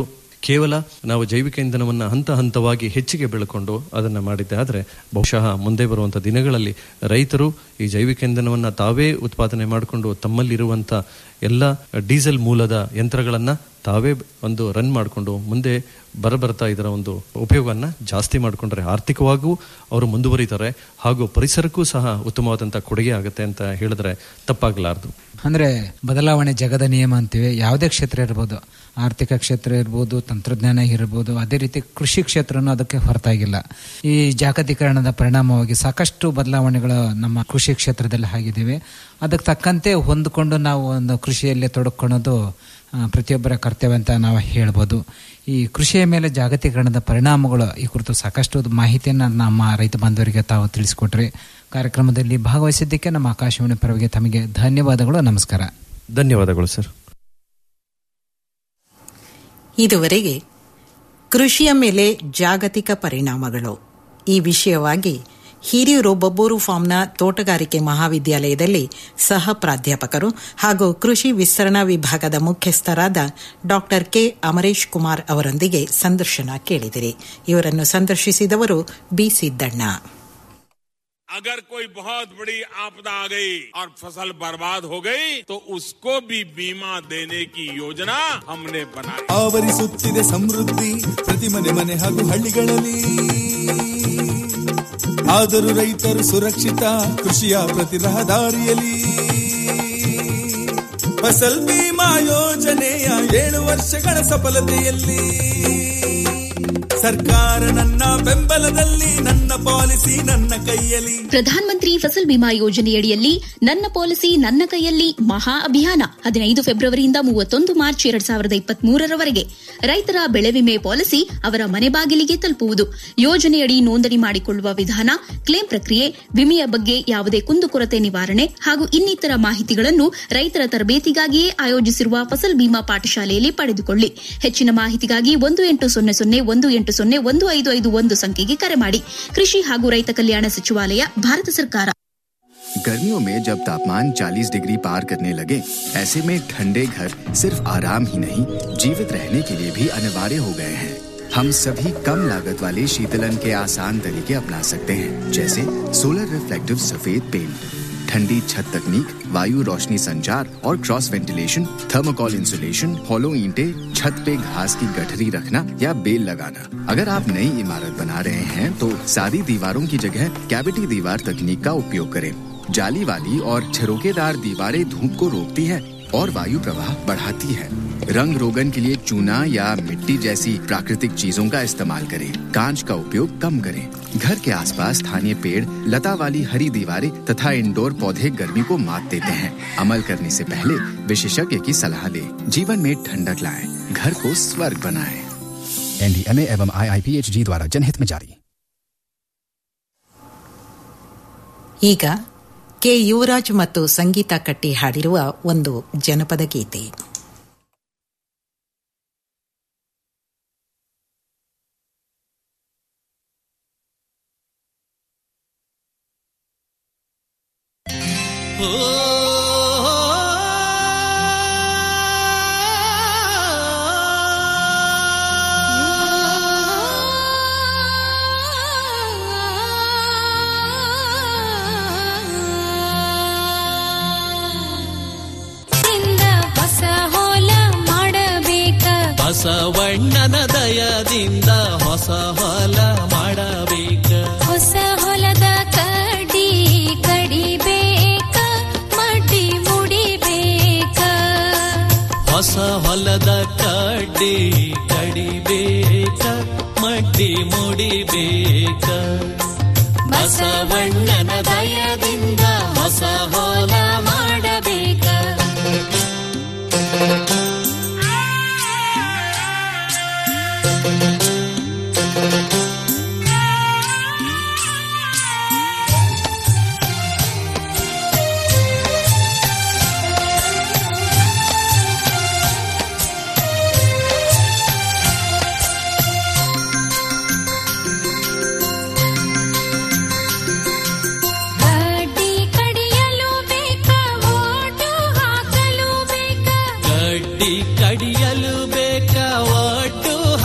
ಕೇವಲ ನಾವು ಜೈವಿಕ ಇಂಧನವನ್ನು ಹಂತ ಹಂತವಾಗಿ ಹೆಚ್ಚಿಗೆ ಬೆಳ್ಕೊಂಡು ಅದನ್ನು ಮಾಡಿದ್ದೆ ಆದರೆ ಬಹುಶಃ ಮುಂದೆ ಬರುವಂಥ ದಿನಗಳಲ್ಲಿ ರೈತರು ಈ ಜೈವಿಕ ಇಂಧನವನ್ನು ತಾವೇ ಉತ್ಪಾದನೆ ಮಾಡಿಕೊಂಡು ತಮ್ಮಲ್ಲಿರುವಂಥ ಎಲ್ಲ ಡೀಸೆಲ್ ಮೂಲದ ಯಂತ್ರಗಳನ್ನು ತಾವೇ ಒಂದು ರನ್ ಮಾಡಿಕೊಂಡು ಮುಂದೆ ಬರಬರ್ತಾ ಇದರ ಒಂದು ಉಪಯೋಗವನ್ನು ಜಾಸ್ತಿ ಮಾಡಿಕೊಂಡ್ರೆ ಆರ್ಥಿಕವಾಗೂ ಅವರು ಮುಂದುವರಿತಾರೆ ಹಾಗೂ ಪರಿಸರಕ್ಕೂ ಸಹ ಉತ್ತಮವಾದಂಥ ಕೊಡುಗೆ ಆಗುತ್ತೆ ಅಂತ ಹೇಳಿದ್ರೆ ತಪ್ಪಾಗಲಾರದು ಅಂದ್ರೆ ಬದಲಾವಣೆ ಜಗದ ನಿಯಮ ಅಂತೀವಿ ಯಾವುದೇ ಕ್ಷೇತ್ರ ಇರ್ಬೋದು ಆರ್ಥಿಕ ಕ್ಷೇತ್ರ ಇರ್ಬೋದು ತಂತ್ರಜ್ಞಾನ ಇರ್ಬೋದು ಅದೇ ರೀತಿ ಕೃಷಿ ಕ್ಷೇತ್ರನೂ ಅದಕ್ಕೆ ಹೊರತಾಗಿಲ್ಲ ಈ ಜಾಗತೀಕರಣದ ಪರಿಣಾಮವಾಗಿ ಸಾಕಷ್ಟು ಬದಲಾವಣೆಗಳು ನಮ್ಮ ಕೃಷಿ ಕ್ಷೇತ್ರದಲ್ಲಿ ಆಗಿದ್ದೇವೆ ಅದಕ್ಕೆ ತಕ್ಕಂತೆ ಹೊಂದಿಕೊಂಡು ನಾವು ಒಂದು ಕೃಷಿಯಲ್ಲಿ ತೊಡಕೊಳ್ಳೋದು ಆ, ಪ್ರತಿಯೊಬ್ಬರ ಕರ್ತವ್ಯ ಅಂತ ನಾವು ಹೇಳ್ಬೋದು ಈ ಕೃಷಿಯ ಮೇಲೆ ಜಾಗತೀಕರಣದ ಪರಿಣಾಮಗಳು ಈ ಕುರಿತು ಸಾಕಷ್ಟು ಮಾಹಿತಿಯನ್ನು ನಮ್ಮ ರೈತ ಬಾಂಧವರಿಗೆ ತಾವು ತಿಳಿಸಿಕೊಟ್ರಿ ಕಾರ್ಯಕ್ರಮದಲ್ಲಿ ಭಾಗವಹಿಸಿದ್ದಕ್ಕೆ ನಮ್ಮ ಆಕಾಶವಾಣಿ ಪರವಾಗಿ ತಮಗೆ ಧನ್ಯವಾದಗಳು ನಮಸ್ಕಾರ ಧನ್ಯವಾದಗಳು ಸರ್ ಇದುವರೆಗೆ ಕೃಷಿಯ ಮೇಲೆ ಜಾಗತಿಕ ಪರಿಣಾಮಗಳು ಈ ವಿಷಯವಾಗಿ ಹಿರಿಯೂರು ಬೊಬ್ಬೂರು ಫಾರ್ಮ್ನ ತೋಟಗಾರಿಕೆ ಮಹಾವಿದ್ಯಾಲಯದಲ್ಲಿ ಸಹ ಪ್ರಾಧ್ಯಾಪಕರು ಹಾಗೂ ಕೃಷಿ ವಿಸ್ತರಣಾ ವಿಭಾಗದ ಮುಖ್ಯಸ್ಥರಾದ ಡಾಕ್ಟರ್ ಕೆ ಅಮರೇಶ್ ಕುಮಾರ್ ಅವರೊಂದಿಗೆ ಸಂದರ್ಶನ ಕೇಳಿದಿರಿ ಇವರನ್ನು ಸಂದರ್ಶಿಸಿದವರು ಬಿ ಸಿದ್ದಣ್ಣ अगर कोई बहुत बड़ी आपदा आ गई और फसल बर्बाद हो गई तो उसको भी बीमा देने की योजना हमने बनाई ಆವರಿಸುತ್ತಿದೆ ಸಮೃದ್ಧಿ ಪ್ರತಿ ಮನೆ ಮನೆ ಹಾಗೂ ಹಳ್ಳಿಗಳಲ್ಲಿ ಆದರೂ ರೈತರು ಸುರಕ್ಷಿತ ಕೃಷಿಯ ಪ್ರತಿ ರಹದಾರಿಯಲ್ಲಿ ಫಸಲ್ ಬಿಮಾ ಯೋಜನೆಯ ಏಳು ವರ್ಷಗಳ ಸಫಲತೆಯಲ್ಲಿ ಸರ್ಕಾರ ನನ್ನ ಬೆಂಬಲದಲ್ಲಿ ನನ್ನ ಪಾಲಿಸಿ ನನ್ನ ಕೈಯಲ್ಲಿ ಪ್ರಧಾನ ಮಂತ್ರಿ ಫಸಲ್ ಬಿಮಾ ಯೋಜನೆಯಡಿಯಲ್ಲಿ ನನ್ನ ಪಾಲಿಸಿ ನನ್ನ ಕೈಯಲ್ಲಿ ಮಹಾ ಅಭಿಯಾನ ಹದಿನೈದು ಫೆಬ್ರವರಿಯಿಂದ ಮೂವತ್ತೊಂದು ಮಾರ್ಚ್ ಎರಡ್ ಸಾವಿರದ ಇಪ್ಪತ್ಮೂರರವರೆಗೆ ರೈತರ ಬೆಳೆ ವಿಮೆ ಪಾಲಿಸಿ ಅವರ ಮನೆ ಬಾಗಿಲಿಗೆ ತಲುಪುವುದು ಯೋಜನೆಯಡಿ ನೋಂದಣಿ ಮಾಡಿಕೊಳ್ಳುವ ವಿಧಾನ ಕ್ಲೇಮ್ ಪ್ರಕ್ರಿಯೆ ವಿಮೆಯ ಬಗ್ಗೆ ಯಾವುದೇ ಕುಂದುಕೊರತೆ ನಿವಾರಣೆ ಹಾಗೂ ಇನ್ನಿತರ ಮಾಹಿತಿಗಳನ್ನು ರೈತರ ತರಬೇತಿಗಾಗಿಯೇ ಆಯೋಜಿಸಿರುವ ಫಸಲ್ ಬಿಮಾ ಪಾಠಶಾಲೆಯಲ್ಲಿ ಪಡೆದುಕೊಳ್ಳಿ ಹೆಚ್ಚಿನ ಮಾಹಿತಿಗಾಗಿ ಒಂದು ಎಂಟು ಸೊನ್ನೆ ಸೊನ್ನೆ ಒಂದು ಎಂಟು ಸೊನ್ನೆ ಒಂದು ಐದು ಐದು ಒಂದು ಸಂಖ್ಯೆಗೆ ಕರೆ ಮಾಡಿ ಕೃಷಿ ಹಾಗೂ ರೈತ ಕಲ್ಯಾಣ ಸಚಿವಾಲಯ ಭಾರತ ಸರ್ಕಾರ गर्मियों में जब तापमान 40 डिग्री पार करने लगे ऐसे में ठंडे घर सिर्फ आराम ही नहीं जीवित रहने के लिए भी अनिवार्य हो गए हैं हम सभी कम लागत वाले शीतलन के आसान तरीके अपना सकते हैं जैसे सोलर रिफ्लेक्टिव सफेद पेंट ठंडी छत तकनीक वायु रोशनी संचार और cross ventilation thermocol insulation hollow ईंटे छत पे घास की गठरी रखना या बेल लगाना अगर आप नई इमारत बना रहे हैं तो सादी दीवारों की जगह कैविटी दीवार तकनीक का उपयोग करें जाली वाली और छिरोकेदार दीवारें धूप को रोकती है और वायु प्रवाह बढ़ाती है रंग रोगन के लिए चूना या मिट्टी जैसी प्राकृतिक चीजों का इस्तेमाल करें कांच का उपयोग कम करें घर के आसपास स्थानीय पेड़ लता वाली हरी दीवारें तथा इंडोर पौधे गर्मी को मात देते हैं अमल करने से पहले विशेषज्ञ की सलाह लें जीवन में ठंडक लाएं घर को स्वर्ग बनाएं एनडीएमए एवं आईआईपीएचजी द्वारा जनहित में जारी ಈಗ ಕೆ ಯುವರಾಜ್ ಮತ್ತು ಸಂಗೀತ ಕಟ್ಟಿ ಹಾಡಿರುವ ಒಂದು ಜನಪದ ಗೀತೆ ಇಂದ ಹೊಸ ಹೋಲ ಮಾಡಬೇಕ ಬಸವಣ್ಣನ ದಯದಿಂದ ಹೊಸ ಹೊಲ ಮಾಡಬೇಕ ಹೊಸ ಹೊಲದ ಕಡಿ ಕಡಿಬೇಕ ಮಡ್ಡಿ ಮುಡಿಬೇಕ ಹೊಸ ಹೊಲದ ಕಡ್ಡಿ ಕಡಿಬೇಕ ಮಡ್ಡಿ ಮುಡಿಬೇಕ ಬಸವಣ್ಣನ ದಯದಿಂದ ಹೊಸ ಹೊಲ ಮಾಡಬೇಕ ಕಡ್ಡಿ ಕಡಿಯಲು ಬೇಕ ಓಟು ಹಾಕಲು ಬೇಕ ಕಡ್ಡಿ ಕಡಿಯಲು ಬೇಕ ಒಟ್ಟು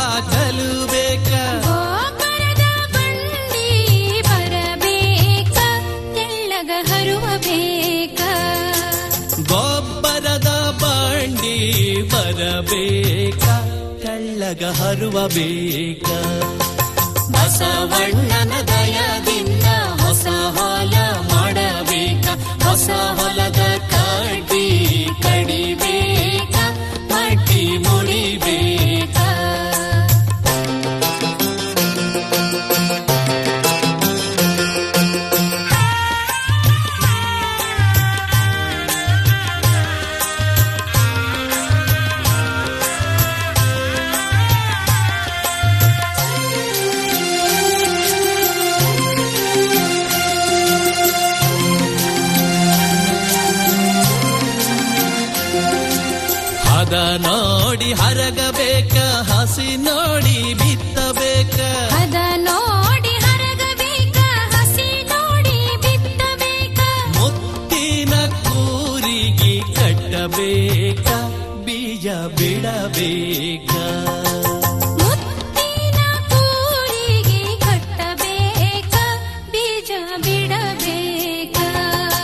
ಬರಬೇಕ ಕಳ್ಳಗ ಹರುವ ಬೇಕ ಬಸವಣ್ಣನ ದಯದಿಂದ ಹೊಸ ಹೊಲ ಮಾಡಬೇಕ ಹೊಸ ಹೊಲದ ಕಡ್ಡಿ ಕಡಿಬೇಕ ಮಟ್ಟಿ ಮುಡಿಬೇಕ ಹದ ನೋಡಿ ಹರಗಬೇಕ ಹಸಿ ನೋಡಿ ಬಿತ್ತಬೇಕ ಅದ ನೋಡಿ ಹರಗಬೇಕ ಹಸಿ ನೋಡಿ ಬಿತ್ತಬೇಕ ಮುತ್ತಿನ ಕೂರಿಗೆ ಕಟ್ಟಬೇಕ ಬೀಜ ಬಿಡಬೇಕ